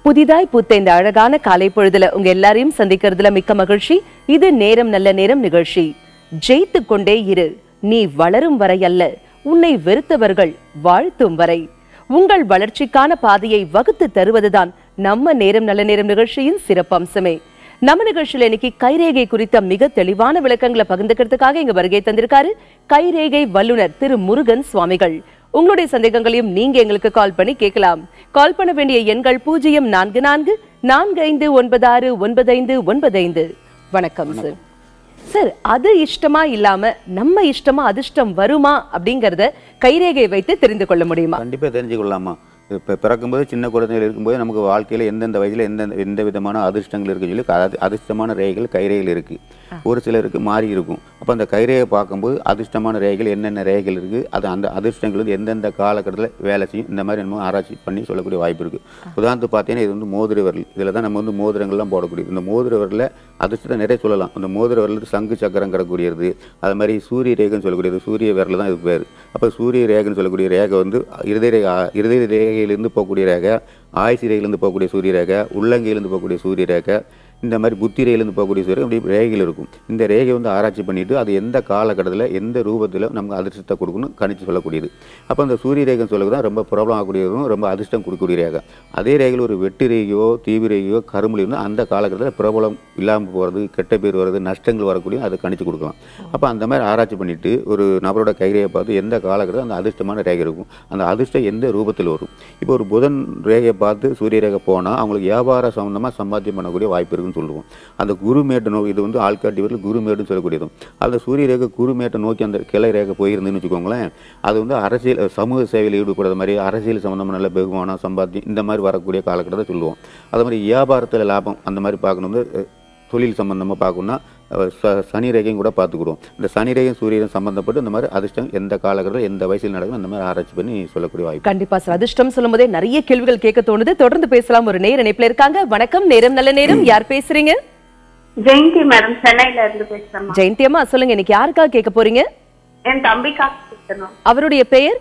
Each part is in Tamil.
புதிதாய் பூத்த இந்த அழகான காலை பொழுதுல உங்க எல்லாரையும் சந்திக்கிறதுல மிக்க மகிழ்ச்சி இது நேரம் நல்ல நேரம் நிகழ்ச்சி ஜெயித்து கொண்டே இரு நீ வளரும் வரை அல்ல உன்னை வெறுத்தவர்கள் வாழ்த்தும் வரை உங்கள் வளர்ச்சிக்கான பாதையை வகுத்து தருவதுதான் நம்ம நேரம் நல்ல நேரம் நிகழ்ச்சியின் சிறப்பம்சமே நம்ம நிகழ்ச்சியில இன்னைக்கு கைரேகை குறித்த மிக தெளிவான விளக்கங்களை பகிர்ந்துக்கிறதுக்காக இங்க வருகை தந்திருக்காரு கைரேகை வல்லுனர் திரு முருகன் சுவாமிகள் உங்களுடைய சந்தேகங்களையும் நீங்க எங்களுக்கு கால் பண்ணி கேட்கலாம் கால் பண்ண வேண்டிய எண்கள் பூஜ்ஜியம் நான்கு நான்கு நான்கு ஐந்து ஒன்பது ஆறு ஒன்பது ஐந்து ஒன்பது ஐந்து வணக்கம் சார் சார் அது இஷ்டமா இல்லாம நம்ம இஷ்டமா அதிர்ஷ்டம் வருமா அப்படிங்கறத கைரேகை வைத்து தெரிந்து கொள்ள முடியுமா கண்டிப்பாக தெரிஞ்சுக்கொள்ளலாமா இப்போ பிறக்கும்போது சின்ன குழந்தைகள் இருக்கும்போது நமக்கு வாழ்க்கையில் எந்தெந்த வயதில் எந்தெந்த எந்த விதமான அதிர்ஷ்டங்கள் இருக்குன்னு சொல்லி அது அதிர்ஷ்டமான ரேகைகள் கைரேகைகள் இருக்குது ஒரு சிலருக்கு மாறி இருக்கும் அப்போ அந்த கைரேகை பார்க்கும்போது அதிர்ஷ்டமான ரேகைகள் என்னென்ன ரேகைகள் இருக்குது அது அந்த அதிர்ஷ்டங்கள் வந்து எந்தெந்த காலகட்டத்தில் வேலை செய்யும் இந்த மாதிரி நம்ம ஆராய்ச்சி பண்ணி சொல்லக்கூடிய வாய்ப்பு இருக்குது உதாரணத்துக்கு பார்த்தீங்கன்னா இது வந்து மோதிர விரல் இதில் தான் நம்ம வந்து மோதிரங்கள்லாம் போடக்கூடியது இந்த மோதிர விரலில் அதிர்ஷ்டத்தை நிறைய சொல்லலாம் அந்த மோதிர விரல் சங்கு சக்கரம் கிடக்கூடியது அது மாதிரி சூரிய ரேகைன்னு சொல்லக்கூடியது சூரிய விரல் தான் இது பேர் அப்போ சூரிய ரேகைன்னு சொல்லக்கூடிய ரேகை வந்து இருதய ரேகை இருதய ரேகையிலிருந்து போகக்கூடிய ரேகை ஆயுசு ரேகையிலிருந்து போகக்கூடிய சூரிய ரேகை உள்ளங்கையிலிருந்து போகக்கூடிய சூரிய ரேகை இந்த மாதிரி புத்தி ரேகையிலிருந்து போகக்கூடிய சூரிய இப்படி ரேகைகள் இருக்கும் இந்த ரேகை வந்து ஆராய்ச்சி பண்ணிட்டு அது எந்த காலகட்டத்தில் எந்த ரூபத்தில் நமக்கு அதிர்ஷ்டத்தை கொடுக்கணும் கணிச்சு சொல்லக்கூடியது அப்போ அந்த சூரிய ரேகைன்னு சொல்லக்கு தான் ரொம்ப ப்ராப்ளம் ஆகக்கூடியதும் ரொம்ப அதிர்ஷ்டம் கொடுக்கக்கூடிய ரேகை அதே ரேகையில் ஒரு வெட்டு ரேகையோ தீவு ரேகையோ கருமொழி வந்து அந்த காலகட்டத்தில் பிரபலம் இல்லாமல் போகிறது கெட்ட பேர் வர்றது நஷ்டங்கள் வரக்கூடிய அதை கணிச்சு கொடுக்கலாம் அப்போ அந்த மாதிரி ஆராய்ச்சி பண்ணிட்டு ஒரு நபரோட கைரேகை பார்த்து எந்த காலகட்டத்தில் அந்த அதிர்ஷ்டமான ரேகை இருக்கும் அந்த அதிர்ஷ்டம் எந்த ரூபத்தில் வரும் இப்போ ஒரு புதன் ரேகையை பார்த்து சூரிய ரேகை போனால் அவங்களுக்கு வியாபார சம்மந்தமாக சம்பாத்தியம் பண்ணக்கூடிய வாய்ப்பு இருக்குன்னு சொல்லுவோம் அந்த குருமேட்டை நோக்கி இது வந்து ஆள்காட்டி வரல குருமேடுன்னு சொல்லக்கூடியதும் அந்த சூரிய ரேகை குருமேட்டை நோக்கி அந்த கிளை ரேகை போயிருந்துன்னு வச்சுக்கோங்களேன் அது வந்து அரசியல் சமூக சேவையில் ஈடுபடுறது மாதிரி அரசியல் சம்மந்தமான நல்ல வெகுமானம் சம்பாத்தியம் இந்த மாதிரி வரக்கூடிய காலகட்டத்தை சொல்லுவோம் அது மாதிரி வியாபாரத்தில் லாபம் அந்த மாதிரி பார்க்கணும் வந்து அஹ், தொழில் சம்பந்தமாக பார்க்கணும்னா அஹ், ச- சனி ரேகையும் கூட பார்த்துக்கிடுவோம் இந்த சனி ரேகையும் சூரியனும் சம்மந்தப்பட்டு இந்த மாதிரி அதிர்ஷ்டம் எந்த காலகட்டத்தில் எந்த வயசில் நடக்கும் அந்த மாதிரி ஆராய்ச்சி பண்ணி சொல்லக்கூடிய வாய்ப்பு கண்டிப்பா சார் அதிர்ஷ்டம் சொல்லும் போதே நிறைய கேள்விகள் கேட்க தோணுது தொடர்ந்து பேசலாம் ஒரு நேர இணைப்புல இருக்காங்க வணக்கம் நேரம் நல்ல நேரம் யார் பேசுறீங்க ஜெயந்தி மேடம் சென்னையில இருந்து பேசுறேன் ஜெயந்தி அம்மா சொல்லுங்க இன்னைக்கு யாருக்காக கேட்க போறீங்க என் தம்பிக்காக பேசணும் அவருடைய பெயர்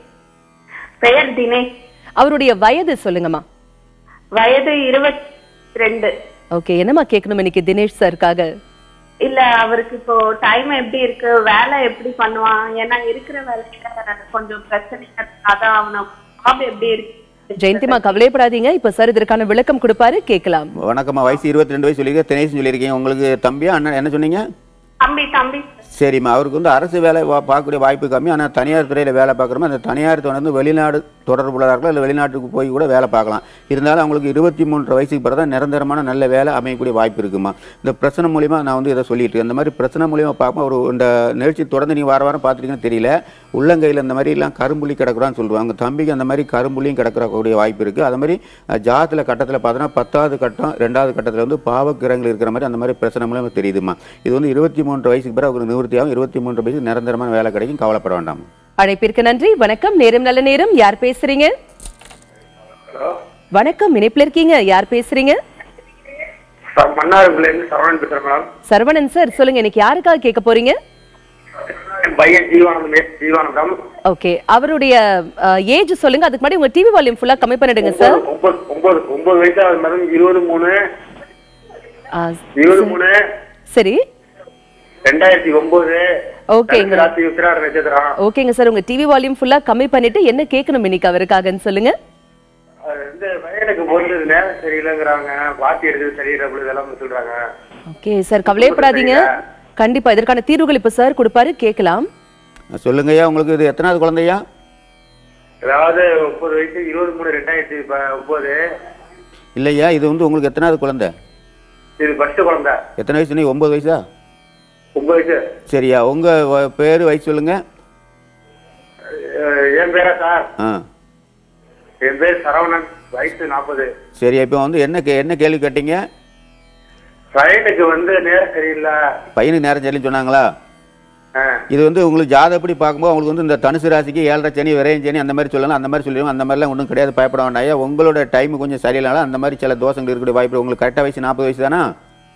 பெயர் தினேஷ் அவருடைய வயது சொல்லுங்கம்மா வயது இருபத்தி ரெண்டு ஓகே என்னம்மா கேட்கணும் இன்னைக்கு தினேஷ் சாருக்காக இல்ல அவருக்கு இப்போ டைம் எப்படி இருக்கு வேலை எப்படி பண்ணுவான் ஏன்னா இருக்கிற வேலையில கொஞ்சம் பிரச்சனை இருக்கு. அதான் அவன ஜாப் எப்படி இருக்கு ஜெயந்திமா கவலைப்படாதீங்க இப்ப சார் இதற்கான விளக்கம் கொடுப்பாரு கேட்கலாம் வணக்கம்மா வயசு இருபத்தி ரெண்டு வயசு சொல்லியிருக்கேன் தினேஷ் சொல்லியிருக்கீங்க உங்களுக்கு தம்பியா அண்ணன் என்ன சொன்னீங்க தம்பி தம்பி சரிம்மா அவருக்கு வந்து அரசு வேலை வா- பார்க்கக்கூடிய வாய்ப்பு கம்மி ஆனால் தனியார் துறையில் வேலை பார்க்குறோமோ அந்த தனியார் துறை வந்து வெளிநாடு தொடர்புள்ளதாக இருக்கலாம் இல்லை வெளிநாட்டுக்கு போய் கூட வேலை பார்க்கலாம் இருந்தாலும் அவங்களுக்கு இருபத்தி மூன்று வயசுக்கு பிறகு தான் நிரந்தரமான நல்ல வேலை அமையக்கூடிய வாய்ப்பு இருக்குமா இந்த பிரச்சனை மூலிமா நான் வந்து இதை சொல்லிட்டு இருக்கேன். இந்த மாதிரி பிரச்சனை மூலிமா பார்க்கும்போது ஒரு இந்த நிகழ்ச்சி தொடர்ந்து நீ வார வாரம் பார்த்துருக்கீங்கன்னு தெரியல உள்ளங்கையில் இந்த மாதிரி எல்லாம் கரும்புள்ளி கிடக்குறான்னு சொல்லுவாங்க தம்பிக்கு அந்த மாதிரி கரும்புள்ளியும் கிடக்கக்கூடிய வாய்ப்பு இருக்குது அது மாதிரி அஹ், ஜாதத்துல கட்டத்தில் பார்த்தோன்னா பத்தாவது கட்டம் ரெண்டாவது கட்டத்தில் வந்து பாவக்கிரங்கள் இருக்கிற மாதிரி அந்த மாதிரி பிரச்சனை மூலமா தெரியுதுமா இது வந்து இருபத்தி மூன்று வயசுக்கு பிறகு அவருக்கு நிவர்த்தியாகும் இருபத்தி மூன்று வயசு நிரந்தரமான வேலை கிடைக்கும் கவலைப்பட வேண்டாம் அழைப்பிற்கு நன்றி வணக்கம் நேரம் நல்ல நேரம் யார் பேசுறீங்க வணக்கம் இணைப்புல இருக்கீங்க யார் பேசுறீங்க சார் மன்னார்குடியிலேருந்து சரவணன் பேசுகிறேன் மேடம் சரவணன் சார் சொல்லுங்க இன்னைக்கு யாருக்காக கேட்க போறீங்க என் பையன் ஜீவானந்தம் எஸ் ஜீவானந்தம் ஓகே அவருடைய ஏஜ் சொல்லுங்க அதுக்கு முன்னாடி உங்க டிவி வால்யூம் ஃபுல்லா கம்மி பண்ணிடுங்க சார் ஒன்பது ஒன்பது ஒன்பது வயசு ஆகுது மேடம் இருபது மூணு ஆ, இருபது மூணு சரி ரெண்டாயிரத்தி ஒன்பது ஓகேங்க ராத்திரி உத்திராட நட்சத்திரம் ஓகேங்க சார் உங்க டிவி வால்யூம் ஃபுல்லா கம்மி பண்ணிட்டு என்ன கேட்கணும் இன்னைக்கு அவருக்காகன்னு சொல்லுங்க அது வந்து பையனுக்கு பொருந்தது நேரம் சரியில்லைங்கிறாங்க வாத்தி எடுக்கிறது சரியில்லை அப்படி இதெல்லாம் சொல்றாங்க ஓகே சார் கவலையப்படாதீங்க கண்டிப்பா இதற்கான தீர்வுகள் இப்ப சார் கொடுப்பாரு கேட்கலாம் சொல்லுங்கய்யா உங்களுக்கு இது எத்தனாவது குழந்தையா அதாவது முப்பது வயசு இருபது மூணு ரெண்டாயிரத்தி ப- ஒன்பது இல்லையா இது வந்து உங்களுக்கு எத்தனாவது குழந்தை இது ஃபர்ஸ்ட் குழந்தை எத்தனை வயசு நீ ஒன்பது வயசா ஒன்பது வயசு சரியா உங்க வ- பேரு வயசு சொல்லுங்க அஹ் என் பேரா சார் ஆ என் பேர் சரவணன் வயசு நாற்பது சரி இப்போ வந்து என்ன கே என்ன கேள்வி கேட்டீங்க பையனுக்கு வந்து நேரம் சரியில்லை பையனுக்கு நேரம் சரியில்லைன்னு சொன்னாங்களா ஆஹ் இது வந்து உங்களுக்கு ஜாதப்படி பார்க்கும்போது உங்களுக்கு வந்து இந்த தனுசு ராசிக்கு ஏழரை சனி விரையும் சனி அந்த மாதிரி சொல்லலாம் அந்த மாதிரி சொல்லிடுவோம் அந்த மாதிரிலாம் ஒன்றும் கிடையாது பயப்பட வேண்டாம் ஐயா உங்களோட டைம் கொஞ்சம் சரியில்லைனால அந்த மாதிரி சில தோஷங்கள் இருக்கக்கூடிய வாய்ப்பு உங்களுக்கு கரெக்டாக வயசு நாற்பது வயசு தானா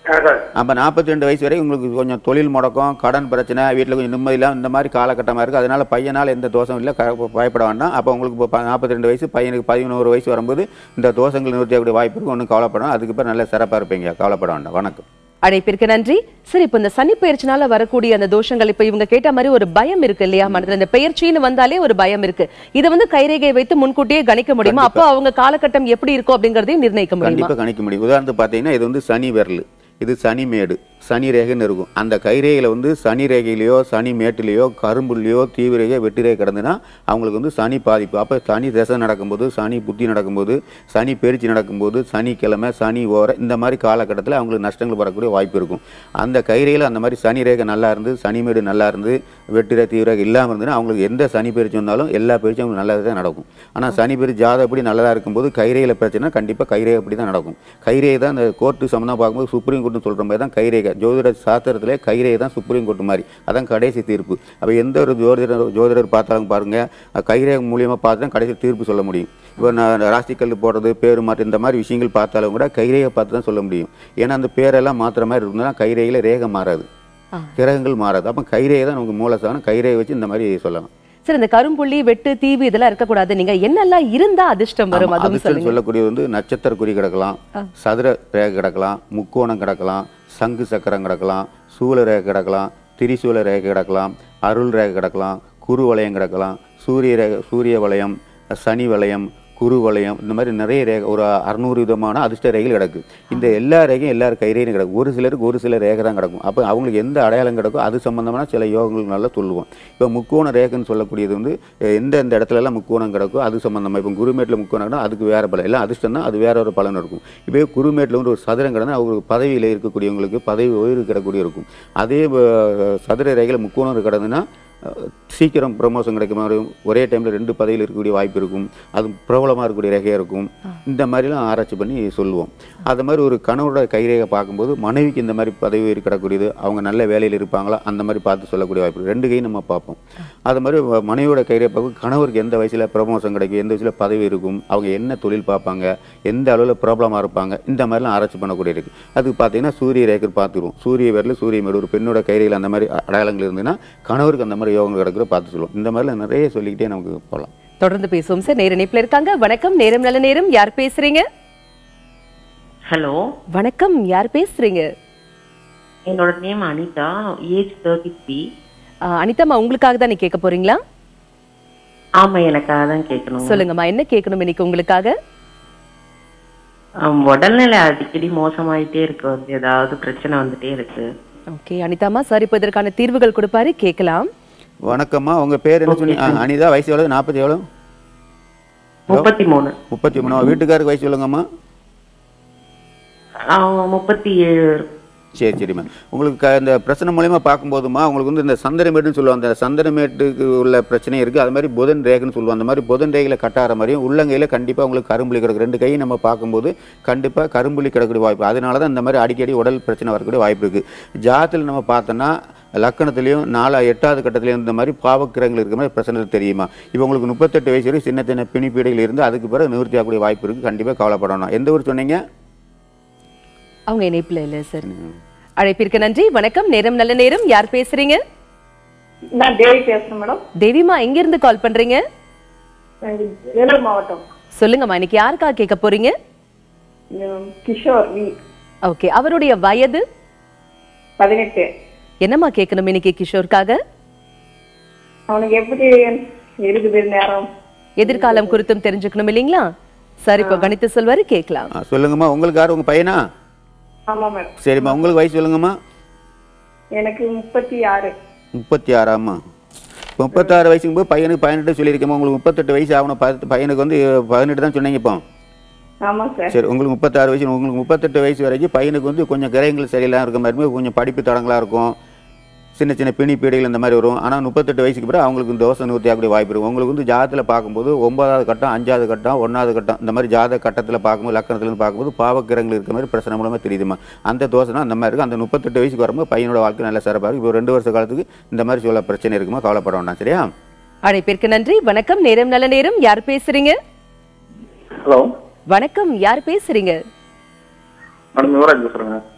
ஆ சார் அப்போ நாற்பத்தி ரெண்டு வயசு வரை உங்களுக்கு கொஞ்சம் தொழில் முடக்கம் கடன் பிரச்சனை வீட்டில் கொஞ்சம் நிம்மதியில்லாம் இந்த மாதிரி காலகட்டமாக இருக்குது அதனால பையனால் எந்த தோஷம் இல்லை க- பயப்பட வேண்டாம் அப்போ உங்களுக்கு இப்போ நாற்பத்தி ரெண்டு வயசு பையனுக்கு பதினோரு வயசு வரும்போது இந்த தோஷங்கள் நிவர்த்தியாகக்கூடிய வாய்ப்பு இருக்குது ஒன்றும் கவலைப்படணும் அதுக்கு பிறகு நல்ல சிறப்பாக இருப்பீங்க கவலைப்பட வேண்டாம் வணக்கம் அழைப்பிற்கு நன்றி சரி இப்ப இந்த சனி பெயர்ச்சினால வரக்கூடிய அந்த தோஷங்கள் இப்ப இவங்க கேட்ட மாதிரி ஒரு பயம் இருக்கு இல்லையா மனதுல இந்த பெயர்ச்சின்னு வந்தாலே ஒரு பயம் இருக்கு இதை வந்து கைரேகையை வைத்து முன்கூட்டியே கணிக்க முடியுமா அப்போ அவங்க காலகட்டம் எப்படி இருக்கும் அப்படிங்கறதையும் நிர்ணயிக்க முடியுமா கண்டிப்பாக கணிக்க முடியும் உதாரணத்துக்கு பார்த்தீங்கன்னா இது வந்து சனி விரல் இது சனி மேடு சனி ரேகைன்னு இருக்கும் அந்த கைரேகையில் வந்து சனி ரேகையிலையோ சனி மேட்டிலையோ கரும்புலையோ தீவிரையோ வெட்டி ரேகை கிடந்துன்னா அவங்களுக்கு வந்து சனி பாதிப்பு அப்போ சனி தசை நடக்கும்போது சனி புத்தி நடக்கும்போது சனி பெருச்சி நடக்கும்போது சனிக்கிழமை சனி ஓர இந்த மாதிரி காலகட்டத்தில் அவங்களுக்கு நஷ்டங்கள் வரக்கூடிய வாய்ப்பு இருக்கும் அந்த கைரேகையில் அந்த மாதிரி சனி ரேகை நல்லா இருந்து சனி மேடு நல்லா இருந்து வெட்டிரை தீவிரகம் இல்லாமல் இருந்ததுன்னா அவங்களுக்கு எந்த சனி பெருச்சி வந்தாலும் எல்லா பெருச்சும் அவங்களுக்கு நல்லதாக தான் நடக்கும் ஆனால் சனி பெருச்சி ஜாதகப்படி நல்லதாக இருக்கும்போது கைரேகையில் பிரச்சனை கண்டிப்பாக கைரேகை அப்படி தான் நடக்கும் கைரேகை தான் அந்த கோர்ட்டு சம்மந்தம் பார்க்கும்போது சுப்ரீம் கோர்ட்னு சொல்கிற மாதிரி தான் கைரேகை ஜோதிட சாஸ்திரத்திலே கைரேகை தான் சுப்ரீம் கோர்ட் மாதிரி அதான் கடைசி தீர்ப்பு அப்போ எந்த ஒரு ஜோதிடர் ஜோதிடர் பார்த்தாலும் பாருங்கள் கைரேகை மூலியமாக பார்த்து தான் கடைசி தீர்ப்பு சொல்ல முடியும் இப்போ நான் ராசிக்கல் போடுறது பேர் மாற்று இந்த மாதிரி விஷயங்கள் பார்த்தாலும் கூட கைரேகை பார்த்து தான் சொல்ல முடியும் ஏன்னா அந்த பேரெல்லாம் மாற்றுற மாதிரி இருந்தால் கைரேகையில் ரேகை மாறாது ஆ. கிரகங்கள் மாறாது அப்போ கைரேகை தான் நமக்கு மூலசானம் கைரேகை வச்சு இந்த மாதிரி சொல்லலாம் சரி இந்த கரும்புள்ளி வெட்டு தீவு இதெல்லாம் இருக்கக்கூடாது நீங்க என்னெல்லாம் இருந்தா அதிர்ஷ்டம் வரும் ஆமா, அதுவும் அதிர்ஷ்டம் சொல்லுங்க சொல்லக்கூடியது வந்து நட்சத்திர குறி கிடக்கலாம் சதுர ரேகை கிடக்கலாம் முக்கோணம் கிடக்கலாம் சங்கு சக்கரம் கிடக்கலாம் சூழ ரேகை கிடக்கலாம் திரிசூல ரேகை கிடக்கலாம் அருள் ரேகை கிடக்கலாம் குரு வளையம் கிடக்கலாம் சூரிய ரேகை சூரிய வளையம் சனி வளையம் குரு வளையம் இந்த மாதிரி நிறைய ரேகை ஒரு அறுநூறு விதமான அதிர்ஷ்ட ரேகைகள் கிடக்கு இந்த எல்லா ரேகையும் எல்லாரும் கைரேகையும் கிடக்கும் ஒரு சிலருக்கு ஒரு சில ரேகை தான் கிடக்கும் அப்போ அவங்களுக்கு எந்த அடையாளம் கிடக்கோ அது சம்பந்தமான சில யோகங்கள் நல்லா சொல்லுவோம் இப்போ முக்கோண ரேகைன்னு சொல்லக்கூடியது வந்து அஹ், எந்த எந்த இடத்துல எல்லாம் முக்கோணம் கிடக்கோ அது சம்பந்தமா இப்போ குருமேட்டில் முக்கோணம் கிடந்தா அதுக்கு வேற பலன் எல்லாம் அதிர்ஷ்டம் தான் அது வேற ஒரு பலன் இருக்கும் இப்போ குருமேட்டில் வந்து ஒரு சதுரம் கிடந்தா அவங்களுக்கு பதவியில் இருக்கக்கூடியவங்களுக்கு பதவி உயர்வு கிடக்கூடிய இருக்கும் அதே அஹ், சதுர ரேகையில் முக்கோணம் கிடந்துன்னா அஹ், சீக்கிரம் ப்ரமோஷன் கிடைக்க மாதிரி ஒரே டைமில் ரெண்டு பதவியில் இருக்கக்கூடிய வாய்ப்பு இருக்கும் அது பிரபலமாக இருக்கக்கூடிய ரேகையாக இருக்கும் இந்த மாதிரிலாம் ஆராய்ச்சி பண்ணி சொல்லுவோம் அது மாதிரி ஒரு கணவரோட கைரேகை பார்க்கும்போது மனைவிக்கு இந்த மாதிரி பதவி உயர்வு கிடக்கூடியது அவங்க நல்ல வேலையில் இருப்பாங்களா அந்த மாதிரி பார்த்து சொல்லக்கூடிய வாய்ப்பு இருக்கு. ரெண்டு கையும் நம்ம பார்ப்போம் அது மாதிரி வ- மனைவியோட கைரேகை பார்க்கும் கணவருக்கு எந்த வயசில் ப்ரமோஷன் கிடைக்கும் எந்த வயசில் பதவி இருக்கும் அவங்க என்ன தொழில் பார்ப்பாங்க எந்த அளவில் ப்ராப்ளமாக இருப்பாங்க இந்த மாதிரிலாம் ஆராய்ச்சி பண்ணக்கூடிய இருக்கு அதுக்கு பார்த்தீங்கன்னா சூரிய ரேகை பார்த்துருவோம் சூரிய விரல் சூரிய மேடு ஒரு பெண்ணோட கைரேகையில் அந்த மாதிரி அ- அடையாளங்கள் இருந்ததுன்னா கணவருக்கு அந்த மாதிரி யோகங்கள் கிடக்குற பார்த்து சொல்லுவோம் இந்த மாதிரிலாம் நிறைய சொல்லிக்கிட்டே நமக்கு போகலாம் தொடர்ந்து பேசுவோம் சார் நேர இணைப்புல இருக்காங்க வணக்கம் நேரம் நல்ல நேரம் யார் பேசுறீங்க ஹலோ வணக்கம் யார் பேசுறீங்க என்னோட name Anitha age thirty three ஆ, அனிதாம்மா உங்களுக்காக தான் நீ கேட்க போறீங்களா ஆமா எனக்காக தான் கேட்கணும் சொல்லுங்கம்மா என்ன கேட்கணும் இன்னைக்கு உங்களுக்காக ஆம், உடல்நிலை அடிக்கடி மோசமாயிட்டே இருக்கு வந்து ஏதாவது பிரச்சனை வந்துட்டே இருக்கு ஓகே அனிதாம்மா சார் இப்போ இதற்கான தீர்வுகள் கொடுப்பாரு கேட்கலாம் வணக்கம்மா உங்கள் பேர் என்ன சொன்னீங்க ஆ, அனிதா வயசு எவ்வளோ நாற்பத்தி எவ்வளோ முப்பத்தி மூணு முப்பத்தி மூணு வீட்டுக்காருக்கு வயசு சொல்லுங்கம்மா அவன் முப்பத்தி ஏழு சரி சரிம்மா உங்களுக்கு க- இந்த பிரச்சனை மூலயமா பார்க்கும்போதுமா உங்களுக்கு வந்து இந்த சந்திரமேடுன்னு சொல்லுவாங்க அந்த சந்திரமேட்டுக்கு உள்ள பிரச்சனை இருக்குது அது மாதிரி புதன் ரேகைன்னு சொல்லுவாங்க அந்த மாதிரி புதன் ரேகையில் கட்டார மாதிரியும் உள்ளங்கையில் கண்டிப்பாக உங்களுக்கு கரும்புலி கிடக்கு ரெண்டு கையும் நம்ம பார்க்கும்போது கண்டிப்பாக கரும்புலி கிடக்கக்கூடிய வாய்ப்பு அதனால தான் இந்த மாதிரி அடிக்கடி உடல் பிரச்சனை வரக்கூடிய வாய்ப்பு இருக்குது ஜாதத்தில் நம்ம பார்த்தோன்னா லக்கணத்துலேயும் நாலா எட்டாவது கட்டத்துலேயும் இந்த மாதிரி பாவக்கிரகங்கள் இருக்கிற மாதிரி பிரச்சனை தெரியுமா இப்போ உங்களுக்கு முப்பத்தெட்டு வயசு வரை சின்ன சின்ன பிணிப்பீடைகள் இருந்து அதுக்கு பிறகு நிவர்த்தி ஆகக்கூடிய வாய்ப்பு இருக்குது கண்டிப்பாக கவலைப்படணும் எந்த ஊர் சொன்னீங்க அவங்க இணைப்புல இல்ல சார் அழைப்பிற்கு நன்றி வணக்கம் நேரம் நல்ல நேரம் யார் பேசுறீங்க நான் தேவி பேசுறேன் மேடம் தேவிமா எங்க இருந்து கால் பண்றீங்க வேலூர் மாவட்டம் சொல்லுங்கம்மா இன்னைக்கு யாருக்காக கேட்க போறீங்க உம், கிஷோர் வி ஓகே அவருடைய வயது பதினெட்டு என்னம்மா கேட்கணும் இன்னைக்கு கிஷோருக்காக அவனுக்கு எப்படி இருக்குது நேரம் எதிர்காலம் குறித்தும் தெரிஞ்சுக்கணும் இல்லைங்களா சார் இப்போ கணித்து சொல்வாரு கேட்கலாம் ஆ, சொல்லுங்கம்மா உங்களுக்கு யார் உங்கள் பையனா ஆமா மேடம் சரிம்மா உங்களுக்கு வயசு சொல்லுங்கம்மா எனக்கு முப்பத்தி ஆறு முப்பத்தி ஆறாம்மா இப்போ முப்பத்தாறு வயசுக்கு போது பையனுக்கு பதினெட்டு சொல்லியிருக்கேம்மா உங்களுக்கு முப்பத்தெட்டு வயசு ஆகணும் பத்து பையனுக்கு வந்து பதினெட்டு தான் சொன்னீங்க இப்போ ஆமா சார் சரி உங்களுக்கு முப்பத்தாறு வயசு உங்களுக்கு முப்பத்தெட்டு வயசு வரைக்கும் பையனுக்கு வந்து கொஞ்சம் கிரகங்கள் சரியில்லாம இருக்க மாதிரி இருக்கும், கொஞ்சம் படிப்பு தடங்களாக இருக்கும் சின்ன சின்ன பிணி பீடைகள் இந்த மாதிரி வரும் ஆனால் முப்பத்தெட்டு வயசுக்கு பிறகு அவங்களுக்கு இந்த தோசை நிவர்த்தி ஆகக்கூடிய வாய்ப்பு இருக்கும் உங்களுக்கு வந்து ஜாதத்தில் பார்க்கும்போது ஒன்பதாவது கட்டம் அஞ்சாவது கட்டம் ஒன்றாவது கட்டம் இந்த மாதிரி ஜாத கட்டத்தில் பார்க்கும்போது லக்கணத்துலேருந்து பார்க்கும்போது பாவக்கிரகங்கள் இருக்கிற மாதிரி பிரச்சனை மூலமாக தெரியுதுமா அந்த தோசைனா அந்த மாதிரி இருக்கும் அந்த முப்பத்தெட்டு வயசுக்கு வரும்போது பையனோட வாழ்க்கை நல்ல சிறப்பாக இருக்கும் இப்போ ரெண்டு வருஷ காலத்துக்கு இந்த மாதிரி சொல்ல பிரச்சனை இருக்குமா கவலைப்பட வேண்டாம் சரியா அழைப்பிற்கு நன்றி வணக்கம் நேரம் நல்ல நேரம் யார் பேசுறீங்க ஹலோ வணக்கம் யார் பேசுறீங்க மேடம் யுவராஜ் பேசுறேங்க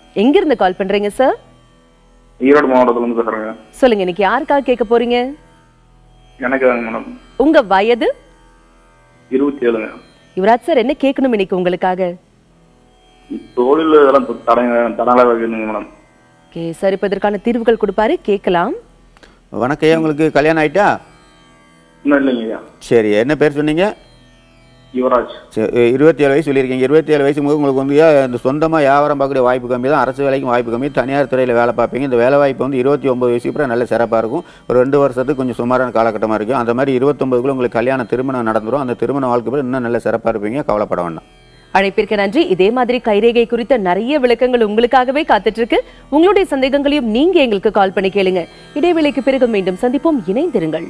எங்க இருந்து கால் பண்றீங்க சார் ஈரோடு மாவட்டத்துல இருந்து பேசுறேங்க சொல்லுங்க இன்னைக்கு யாருக்காக கேட்க போறீங்க எனக்கு மேடம் உங்க வயது இருபத்தி ஏழுங்க யுவராஜ் சார் என்ன கேட்கணும் இன்னைக்கு உங்களுக்காக தொழில் இதெல்லாம் தடை தடங்களாக இருக்குங்க மேடம் ஓகே சார் இப்ப இதற்கான தீர்வுகள் கொடுப்பாரு கேட்கலாம் வணக்கம் ஐயா உங்களுக்கு கல்யாணம் ஆயிட்டா இன்னும் இல்லைங்கய்யா சரி என்ன பேர் சொன்னீங்க யுவராஜ் சரி, இருபத்தி ஏழு வயசு சொல்லியிருக்கீங்க இருபத்தி ஏழு வயசு போது உங்களுக்கு வந்து ஏன் இந்த சொந்தமாக வியாபாரம் பார்க்கக்கூடிய வாய்ப்பு கம்மி தான் அரசு வேலைக்கும் வாய்ப்பு கம்மி தனியார் துறையில் வேலை பார்ப்பீங்க இந்த வேலை வாய்ப்பு வந்து இருபத்தி ஒன்பது வயசுக்கு அப்புறம் நல்ல சிறப்பாக இருக்கும் ஒரு ரெண்டு வருஷத்துக்கு கொஞ்சம் சுமாரான காலகட்டமாக இருக்கும் அந்த மாதிரி இருபத்தொம்பதுக்குள்ள உங்களுக்கு கல்யாணம் திருமணம் நடந்துரும் அந்த திருமண வாழ்க்கை பிறகு இன்னும் நல்ல சிறப்பாக இருப்பீங்க கவலைப்பட வேண்டாம் அழைப்பிற்கு நன்றி இதே மாதிரி கைரேகை குறித்த நிறைய விளக்கங்கள் உங்களுக்காகவே காத்துட்டு இருக்கு உங்களுடைய சந்தேகங்களையும் நீங்க எங்களுக்கு கால் பண்ணி கேளுங்க இடைவேளைக்கு பிறகு மீண்டும் சந்திப்போம் இணைந்திருங்கள்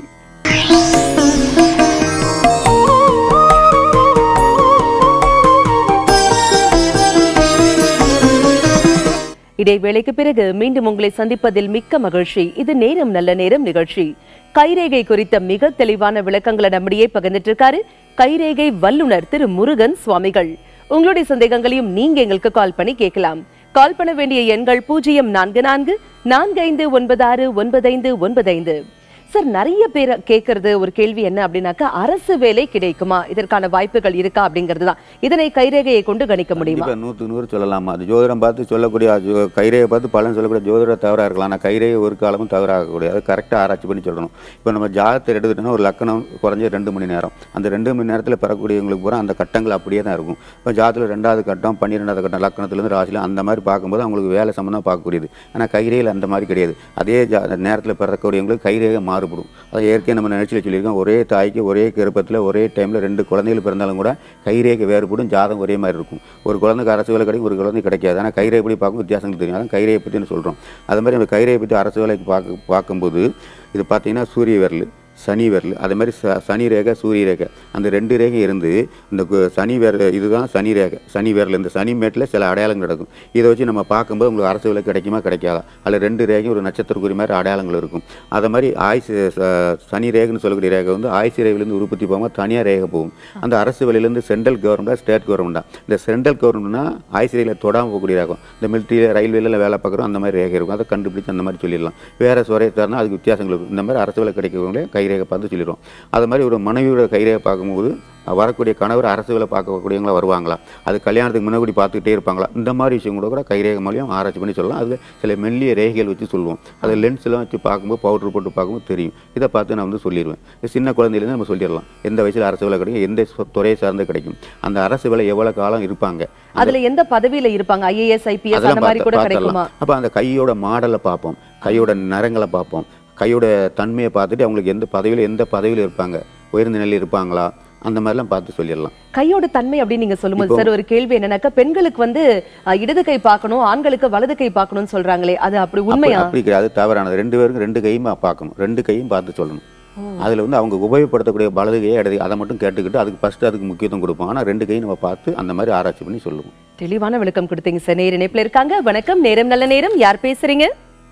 இடைவேளைக்கு பிறகு மீண்டும் உங்களை சந்திப்பதில் மிக்க மகிழ்ச்சி இது நேரம் நல்ல நேரம் நிகழ்ச்சி கைரேகை குறித்த மிக தெளிவான விளக்கங்களை நம்மிடையே பகிர்ந்துட்டு இருக்காரு கைரேகை வல்லுனர் திரு முருகன் சுவாமிகள் உங்களுடைய சந்தேகங்களையும் நீங்க எங்களுக்கு கால் பண்ணி கேட்கலாம் கால் பண்ண வேண்டிய எண்கள் பூஜ்ஜியம் நான்கு நான்கு நான்கு ஐந்து ஒன்பது ஆறு ஒன்பதைந்து ஒன்பதைந்து சார் நிறைய பேர் கேட்கறது ஒரு கேள்வி என்ன அப்படின்னாக்கா அரசு வேலை கிடைக்குமா இதற்கான வாய்ப்புகள் இருக்கா அப்படிங்கிறது தான் இதனை கைரேகையை கொண்டு கணிக்க முடியுமா கண்டிப்பாக நூற்றுக்கு நூறு சொல்லலாமா அது ஜோதிடம் பார்த்து சொல்லக்கூடிய அது கைரேகை பார்த்து பலன் சொல்லக்கூடிய ஜோதிட தவறாக இருக்கலாம் ஆனால் கைரேகை ஒரு காலமும் தவறாகக்கூடிய அதை கரெக்டாக ஆராய்ச்சி பண்ணி சொல்லணும் இப்போ நம்ம ஜாதகத்தை எடுத்துக்கிட்டோம்னா ஒரு லக்கணம் குறைஞ்ச ரெண்டு மணி நேரம் அந்த ரெண்டு மணி நேரத்தில் பெறக்கூடியவங்களுக்கு பூரா அந்த கட்டங்கள் அப்படியே தான் இருக்கும் இப்போ ஜாதகத்தில் ரெண்டாவது கட்டம் பன்னிரெண்டாவது கட்டம் லக்கணத்துலேருந்து ராசியில் அந்த மாதிரி பார்க்கும்போது அவங்களுக்கு வேலை சம்மந்தம் பார்க்கக்கூடியது ஆனால் கைரேகையில் அந்த மாதிரி கிடையாது அதே ஜா நேரத்தில் பிறக்கக்கூடியவங்களுக்கு கைரேகை மாறுபடும் அதை ஏற்கனவே நம்ம நிகழ்ச்சியில் சொல்லியிருக்கோம் ஒரே தாய்க்கு ஒரே கருப்பத்தில் ஒரே டைமில் ரெண்டு குழந்தைகள் பிறந்தாலும் கூட கைரேகை வேறுபடும் ஜாதகம் ஒரே மாதிரி இருக்கும் ஒரு குழந்தைக்கு அரசு வேலை கிடைக்கும் ஒரு குழந்தை கிடைக்காது ஆனால் கைரேகை படி பார்க்கும் வித்தியாசங்கள் தெரியும் அதான் கைரேகை பற்றி சொல்கிறோம் அது மாதிரி நம்ம கைரேகை பற்றி அரசு வேலைக்கு பார்க்க பார்க்கும்போது இது பார்த்தீங்கன்னா சூரிய விரல் சனி விரல் அதே மாதிரி ச சனி ரேகை சூரிய ரேகை அந்த ரெண்டு ரேகை இருந்து இந்த கு- சனி வேர இதுதான் சனி ரேகை சனி விரல் இந்த சனி மேட்டில் சில அடையாளங்கள் நடக்கும் இதை வச்சு நம்ம பார்க்கும்போது உங்களுக்கு அரசு வேலை கிடைக்குமா கிடைக்காதா அதில் ரெண்டு ரேகையும் ஒரு நட்சத்திரக்குறி மாதிரி அடையாளங்கள் இருக்கும் அதே மாதிரி ஆயுசு ச- சனி ரேகைன்னு சொல்லக்கூடிய ரேகை வந்து ஆயுசு ரேகையிலேருந்து உற்பத்தி போகாமல் தனியாக ரேகை போகும் அந்த அரசு வேலையிலேருந்து சென்ட்ரல் கவர்மெண்ட்டா ஸ்டேட் கவர்மெண்ட்டா இந்த சென்ட்ரல் கவர்மெண்ட்னா ஆயுசு ரேகையில் தொடாமல் போகக்கூடிய ரேகம் இந்த மிலிட்ரியில் ரயில்வேல வேலை பார்க்குறோம் அந்த மாதிரி ரேகை இருக்கும் அதை கண்டுபிடிச்சு அந்த மாதிரி சொல்லிடலாம் வேறு சுரையை தரனா அதுக்கு வித்தியாசங்கள் இருக்கும் இந்த மாதிரி அரசு வேலை கிடைக்கிறவங்களே கைரேகை பார்த்து சொல்லிடுவோம் அது மாதிரி ஒரு மனைவியோட கைரேகை பார்க்கும்போது வரக்கூடிய கணவர் அரசு வேலை பார்க்கக்கூடியவங்களா வருவாங்களா அது கல்யாணத்துக்கு முன்னாடி பார்த்துக்கிட்டே இருப்பாங்களா இந்த மாதிரி விஷயம் கூட கூட கைரேகை மூலியம் ஆராய்ச்சி பண்ணி சொல்லலாம் அதில் சில மெல்லிய ரேகைகள் வச்சு சொல்லுவோம் அது லென்ஸ்லாம் வச்சு பார்க்கும்போது பவுடர் போட்டு பார்க்கும்போது தெரியும் இதை பார்த்து நான் வந்து சொல்லிடுவேன் இது சின்ன குழந்தையிலேருந்து நம்ம சொல்லிடலாம் எந்த வயசில் அரசு வேலை கிடைக்கும் எந்த சொ- துறையை சார்ந்து கிடைக்கும் அந்த அரசு வேலை எவ்வளோ காலம் இருப்பாங்க அதுல எந்த பதவியில இருப்பாங்க ஐஏஎஸ் ஐபிஎஸ் அந்த அதெல்லாம் மாதிரி கூட பார்த்து- கிடைக்குமா பார்த்துடலாம் அப்போ அந்த கையோட மாடலை பார்ப்போம் கையோட நிறங்களை பார்ப்போம் கையோட தன்மையை பார்த்துட்டு அவங்களுக்கு எந்த பதவியில் எந்த பதவியில் இருப்பாங்க உயர்ந்த நிலையில் இருப்பாங்களா அந்த மாதிரிலாம் பார்த்து சொல்லிடலாம் கையோட தன்மை அப்படின்னு நீங்க சொல்லும்போது இப்போ- சார் ஒரு கேள்வி என்னன்னாக்கா பெண்களுக்கு வந்து அஹ், இடது கை பார்க்கணும் ஆண்களுக்கு வலது கை பார்க்கணும்னு சொல்றாங்களே அது அப்படி அப்படி உண்மையா அப்படி கிடையாது அது தவறானது ரெண்டு பேருக்கும் ரெண்டு கையும் பார்க்கணும் ரெண்டு கையும் பார்த்து சொல்லணும் அதில் வந்து அவங்க உபயோகப்படுத்தக்கூடிய வலது கையை இடது அதை மட்டும் கேட்டுக்கிட்டு அதுக்கு ஃபஸ்ட்டு அதுக்கு முக்கியத்துவம் கொடுப்போம் ஆனால் ரெண்டு கையும் நம்ம பார்த்து அந்த மாதிரி ஆராய்ச்சி பண்ணி சொல்லுவோம் தெளிவான விளக்கம் கொடுத்தீங்க சார் நேர இணைப்புல இருக்காங்க வணக்கம் நேரம் நல்ல நேரம் யார் பேசுறீங்க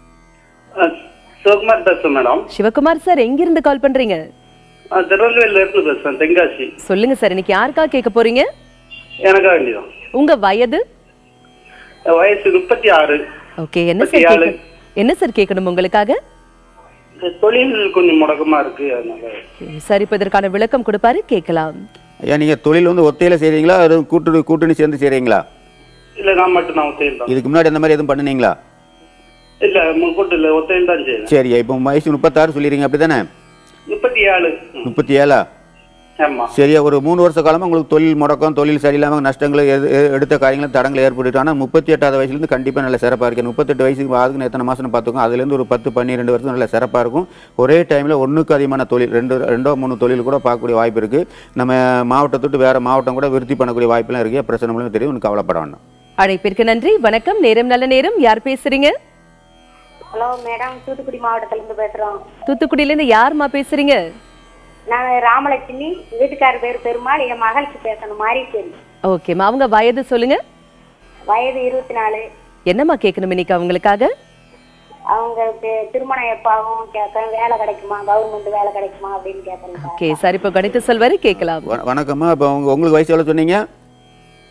சிவகுமார் பேசுறேன் மேடம் சிவகுமார் சார் எங்கிருந்து கால் பண்றீங்க திருநெல்வேலியில இருந்து பேசுறேன் தென்காசி சொல்லுங்க சார் இன்னைக்கு யாருக்கா கேட்க போறீங்க எனக்கா வேண்டியதான் உங்க வயது வயசு முப்பத்தி ஆறு ஓகே என்ன சார் முப்பத்தி ஏழு. கேட்க- என்ன சார் கேட்கணும் உங்களுக்காக தொழில் கொஞ்சம் முடக்கமா இருக்கு அதனால சார் இப்ப இதற்கான விளக்கம் கொடுப்பாரு கேட்கலாம் ஐயா நீங்கள் தொழில் வந்து ஒத்தையில் செய்கிறீங்களா எதுவும் கூட்டு கூட்டணி சேர்ந்து செய்கிறீங்களா இல்ல நான் மட்டும் நான் ஒத்தையில் தான் இதுக்கு முன்னாடி அந்த மாதிரி எதுவும் பண்ணுனீங்களா இல்ல முக்கூட்டு இல்ல ஒத்தையில் தான் செய்யறேன் சரி இப்போ வயசு முப்பத்தாறு சொல்லிடுறீங்க அப்படி தானே முப்பத்தி ஏழு ம், முப்பத்தி ஏழா ஆமா சரியா ஒரு மூணு வருஷ காலமா உங்களுக்கு தொழில் முடக்கம் தொழில் சரியில்லாமல் நஷ்டங்களை எது- எ- எடுத்த காரியங்களும் தடங்களை ஏற்பட்டு ஆனால் முப்பத்தி எட்டாவது வயசுலேருந்து கண்டிப்பாக நல்ல சிறப்பாக இருக்கு முப்பத்தெட்டு வயசுக்கு ஆகுதுன்னு எத்தனை மாதம் பார்த்துக்கோங்க அதுலேருந்து ஒரு பத்து பன்னிரெண்டு வருஷம் நல்ல சிறப்பாக இருக்கும் ஒரே டைமில் ஒன்றுக்கு அதிகமான தொழில் ரெண்டு ரெண்டோ மூணு தொழில் கூட பார்க்கக்கூடிய வாய்ப்பு இருக்குது நம்ம மாவட்டத்தை விட்டு வேறு மாவட்டம் கூட விருத்தி பண்ணக்கூடிய வாய்ப்பெல்லாம் இருக்குது பிரச்சனை மூலம் தெரியும் ஒன்றும் கவலைப்பட வேண்டாம் அழைப்பிற்கு நன்றி வணக்கம் நேரம் நல்ல நேரம் யார் பேசுறீங்க ஹலோ மேடம் தூத்துக்குடி மாவட்டத்துல இருந்து பேசுறோம் தூத்துக்குடியில இருந்து யாருமா பேசுறீங்க நான் ராமலட்சுமி வீட்டுக்காரர் பேர் பெருமாள் என் மகளுக்கு பேசணும் மாரீச்சேரி ஓகேம்மா அவங்க வயது சொல்லுங்க வயது இருபத்தி நாலு என்னம்மா கேட்கணும் இன்னைக்கு அவங்களுக்காக அவங்க தி- திருமணம் எப்பாகும் கேட்கறேன் வேலை கிடைக்குமா கவர்மெண்ட் வேலை கிடைக்குமா அப்படின்னு கேட்கறேன் ஓகே சார் இப்போ கணித்து சொல்வாரு கேட்கலாம் வ- வணக்கம்மா இப்போ உங்க உங்களுக்கு வயசு எவ்வளோ சொன்னீங்க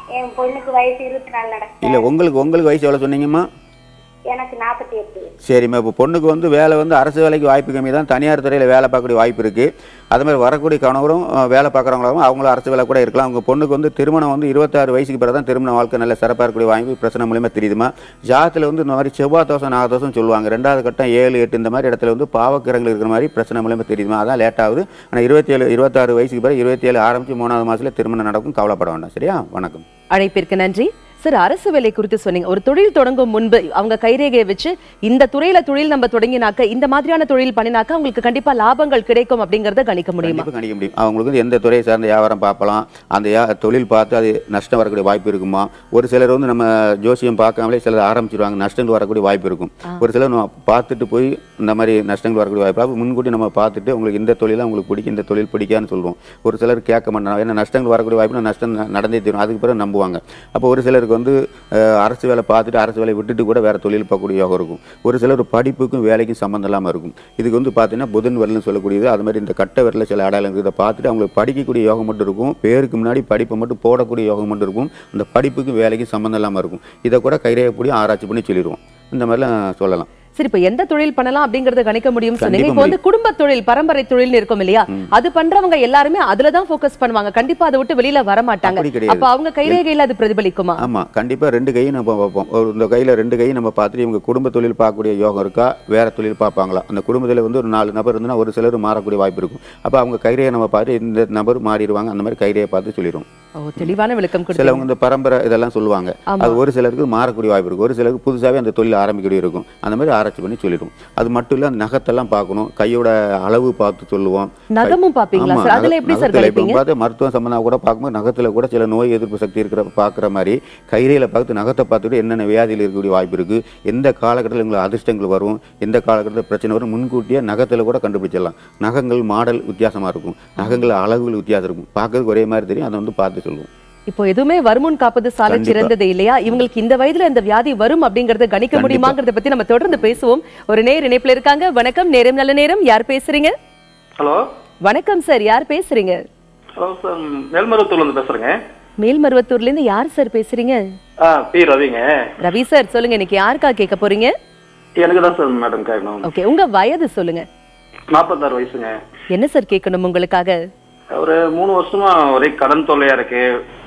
என் பொண்ணுக்கு வயசு இருபத்தி நாலு நடக்கு இல்லை உங்களுக்கு உங்களுக்கு வயசு எவ்வளோ சொன்னீங்கம்மா எனக்கு நாற்பத்தி எட்டு சரிம்மா இப்போ பொண்ணுக்கு வந்து வேலை வந்து அரசு வேலைக்கு வாய்ப்பு கம்மி தான் தனியார் துறையில் வேலை பார்க்கக்கூடிய வாய்ப்பு இருக்குது அது மாதிரி வரக்கூடிய கணவரும் அஹ், வேலை பார்க்குறவங்களாகவும் அவங்களும் அரசு வேலை கூட இருக்கலாம் அவங்க பொண்ணுக்கு வந்து திருமணம் வந்து இருபத்தாறு வயசுக்கு பிறகு தான் திருமண வாழ்க்கை நல்ல சிறப்பாக இருக்கக்கூடிய வாய்ப்பு பிரச்சனை மூலியமாக தெரியுதுமா ஜாதத்தில் வந்து இந்த மாதிரி செவ்வாய் தோசம் நாகதோசம் சொல்லுவாங்க ரெண்டாவது கட்டம் ஏழு எட்டு இந்த மாதிரி இடத்துல வந்து பாவக்கிரங்கள் இருக்கிற மாதிரி பிரச்சனை மூலியமாக தெரியுதுமா அதான் லேட் ஆகுது ஆனால் இருபத்தேழு இருபத்தாறு வயசுக்கு பிறகு இருபத்தேழு ஆரம்பிச்சு மூணாவது மாதத்தில் திருமணம் நடக்கும் கவலைப்பட வேண்டாம் சரியா வணக்கம் அழைப்பிற்கு நன்றி சார் அரசு வேலை குறித்து சொன்னீங்க ஒரு தொழில் தொடங்கும் முன்பு அவங்க கைரேகையை வச்சு இந்த துறையில தொழில் நம்ம தொடங்கினாக்க இந்த மாதிரியான தொழில் பண்ணினாக்க அவங்களுக்கு கண்டிப்பா லாபங்கள் கிடைக்கும் அப்படிங்கறத கணிக்க முடியுமா கண்டிப்பா கணிக்க முடியும் அவங்களுக்கு வந்து எந்த துறையை சார்ந்த வியாபாரம் பார்க்கலாம் அந்த யா- தொழில் பார்த்து அது நஷ்டம் வரக்கூடிய வாய்ப்பு இருக்குமா ஒரு சிலர் வந்து நம்ம ஜோசியம் பார்க்காமலே சிலர் ஆரம்பிச்சிருவாங்க நஷ்டங்கள் வரக்கூடிய வாய்ப்பு இருக்கும் ஒரு சிலர் நம்ம பார்த்துட்டு போய் இந்த மாதிரி நஷ்டங்கள் வரக்கூடிய வாய்ப்பு அப்போ முன்கூட்டி நம்ம பார்த்துட்டு உங்களுக்கு இந்த தொழிலாம் உங்களுக்கு பிடிக்கும் இந்த தொழில் பிடிக்கான்னு சொல்லுவோம் ஒரு சிலர் கேட்க மாட்டாங்க ஏன்னா நஷ்டங்கள் வரக்கூடிய வாய்ப்பு நஷ்டம் ந- நடந்தே தீரும் அதுக்கு பிறகு நம்புவாங்க அப்போ ஒரு சிலருக்கு வந்து அஹ், அரசு வேலை பார்த்துட்டு அரசு வேலையை விட்டுட்டு கூட வேற தொழில் பார்க்கக்கூடிய யோகம் இருக்கும் ஒரு சிலர் படிப்புக்கும் வேலைக்கும் சம்மந்தம் இல்லாமல் இருக்கும் இதுக்கு வந்து பார்த்தீங்கன்னா புதன் விரல்னு சொல்லக்கூடியது அது மாதிரி இந்த கட்ட விரல சில அடையாளம் இதை பார்த்துட்டு அவங்களுக்கு படிக்கக்கூடிய யோகம் மட்டும் இருக்கும் பேருக்கு முன்னாடி படிப்பை மட்டும் போடக்கூடிய யோகம் மட்டும் இருக்கும் அந்த படிப்புக்கும் வேலைக்கும் சம்மந்தம் இல்லாமல் இருக்கும் இதை கூட கைரேகப்படி ஆராய்ச்சி பண்ணி சொல்லிடுவோம் இந்த மாதிரிலாம் சொல்லலாம் சரி இப்ப எந்த தொழில் பண்ணலாம் அப்படிங்கறத கணிக்க முடியும் சொன்னீங்க கண்டிப்பா இப்போ வந்து குடும்ப தொழில் பரம்பரை தொழில் இருக்கும் இல்லையா அது பண்றவங்க எல்லாருமே அதுலதான் ஃபோக்கஸ் பண்ணுவாங்க கண்டிப்பா அதை விட்டு வெளியில வர மாட்டாங்க அப்படி கிடையாது. அப்ப அவங்க கைரேகையில அது பிரதிபலிக்குமா ஆமாம் கண்டிப்பாக ரெண்டு கையும் நம்ம பார்ப்போம் ஒரு இந்த கையில் ரெண்டு கையும் நம்ம பார்த்துட்டு இவங்க குடும்ப தொழில் பார்க்கக்கூடிய யோகம் இருக்கா வேற தொழில் பார்ப்பாங்களா அந்த குடும்பத்தில் வந்து ஒரு நாலு நபர் இருந்துன்னா ஒரு சிலர் மாறக்கூடிய வாய்ப்பு இருக்கும் அப்போ அவங்க கைரையை நம்ம பார்த்து இந்த நபர் மாறிடுவாங்க அந்த மாதிரி கைரையை பார்த்து சொல்லிடுவோம் ஓ தெளிவான விளக்கம் சிலவங்க கொடுத்தீங்க இந்த பரம்பரை இதெல்லாம் சொல்லுவாங்க ஆமா. அது ஒரு சிலருக்கு மாறக்கூடிய வாய்ப்பு இருக்கும் ஒரு சிலருக்கு புதுசாகவே அந்த தொழில் ஆரம்பிக்கக்கூடிய இருக்கும் அந்த மாதிரி ஆராய்ச்சி பண்ணி சொல்லிடுவோம் அது மட்டும் இல்லை அந்த நகத்தெல்லாம் பார்க்கணும் கையோட அளவு பார்த்து சொல்லுவோம் நகமும் பாப்பீங்களா ஆமா, சார் அதுல நக- எப்படி சார் நகத்துல இப்ப கணிப்பீங்க பார்த்து மருத்துவம் சம்பந்தமா கூட பார்க்கும்போது நகத்துல கூட சில நோய் எதிர்ப்பு சக்தி இருக்கிற பார்க்குற மாதிரி கைரையில பார்த்து நகத்தை பார்த்துட்டு என்னென்ன வியாதியில் இருக்கக்கூடிய வாய்ப்பு இருக்கு எந்த காலகட்டத்தில் உங்களுக்கு அதிர்ஷ்டங்கள் வரும் எந்த காலகட்டத்தில் பிரச்சனை வரும் முன்கூட்டியே நகத்துல கூட கண்டுபிடிச்சிடலாம் நகங்கள் மாடல் வித்தியாசமா இருக்கும் நகங்கள் அளவுகள் வித்தியாசம் இருக்கும் பார்க்கறதுக்கு ஒரே மாதிரி தெரியும் அதை வந்து பார்த்து சொல்லுவோம் இப்போ எதுவுமே வருமுன் காப்பது சால கண்டிப்பா. சிறந்தது இல்லையா இவங்களுக்கு இந்த வயதுல இந்த வியாதி வரும் அப்படிங்கறத கணிக்க கண்டிப்பா. முடியுமாங்கிறத பத்தி நம்ம தொடர்ந்து பேசுவோம் ஒரு நேர் இணைப்புல இருக்காங்க வணக்கம் நேரம் நல்ல நேரம் யார் பேசுறீங்க ஹலோ வணக்கம் சார் யார் பேசுறீங்க ஹலோ சார் மேல்மருவத்தூர்ல இருந்து பேசுறேங்க மேல்மருவத்தூர்ல இருந்து யார் சார் பேசுறீங்க ஆ பி ரவிங்க ரவி சார் சொல்லுங்க இன்னைக்கு யாருக்கா கேட்க போறீங்க எனக்கு தான் சார் மேடம் கேட்கணும் ஓகே உங்க வயது சொல்லுங்க நாற்பத்தாறு வயசுங்க என்ன சார் கேட்கணும் உங்களுக்காக ஒரு மூணு வருஷமா ஒரே கடன் தொல்லையா இருக்கு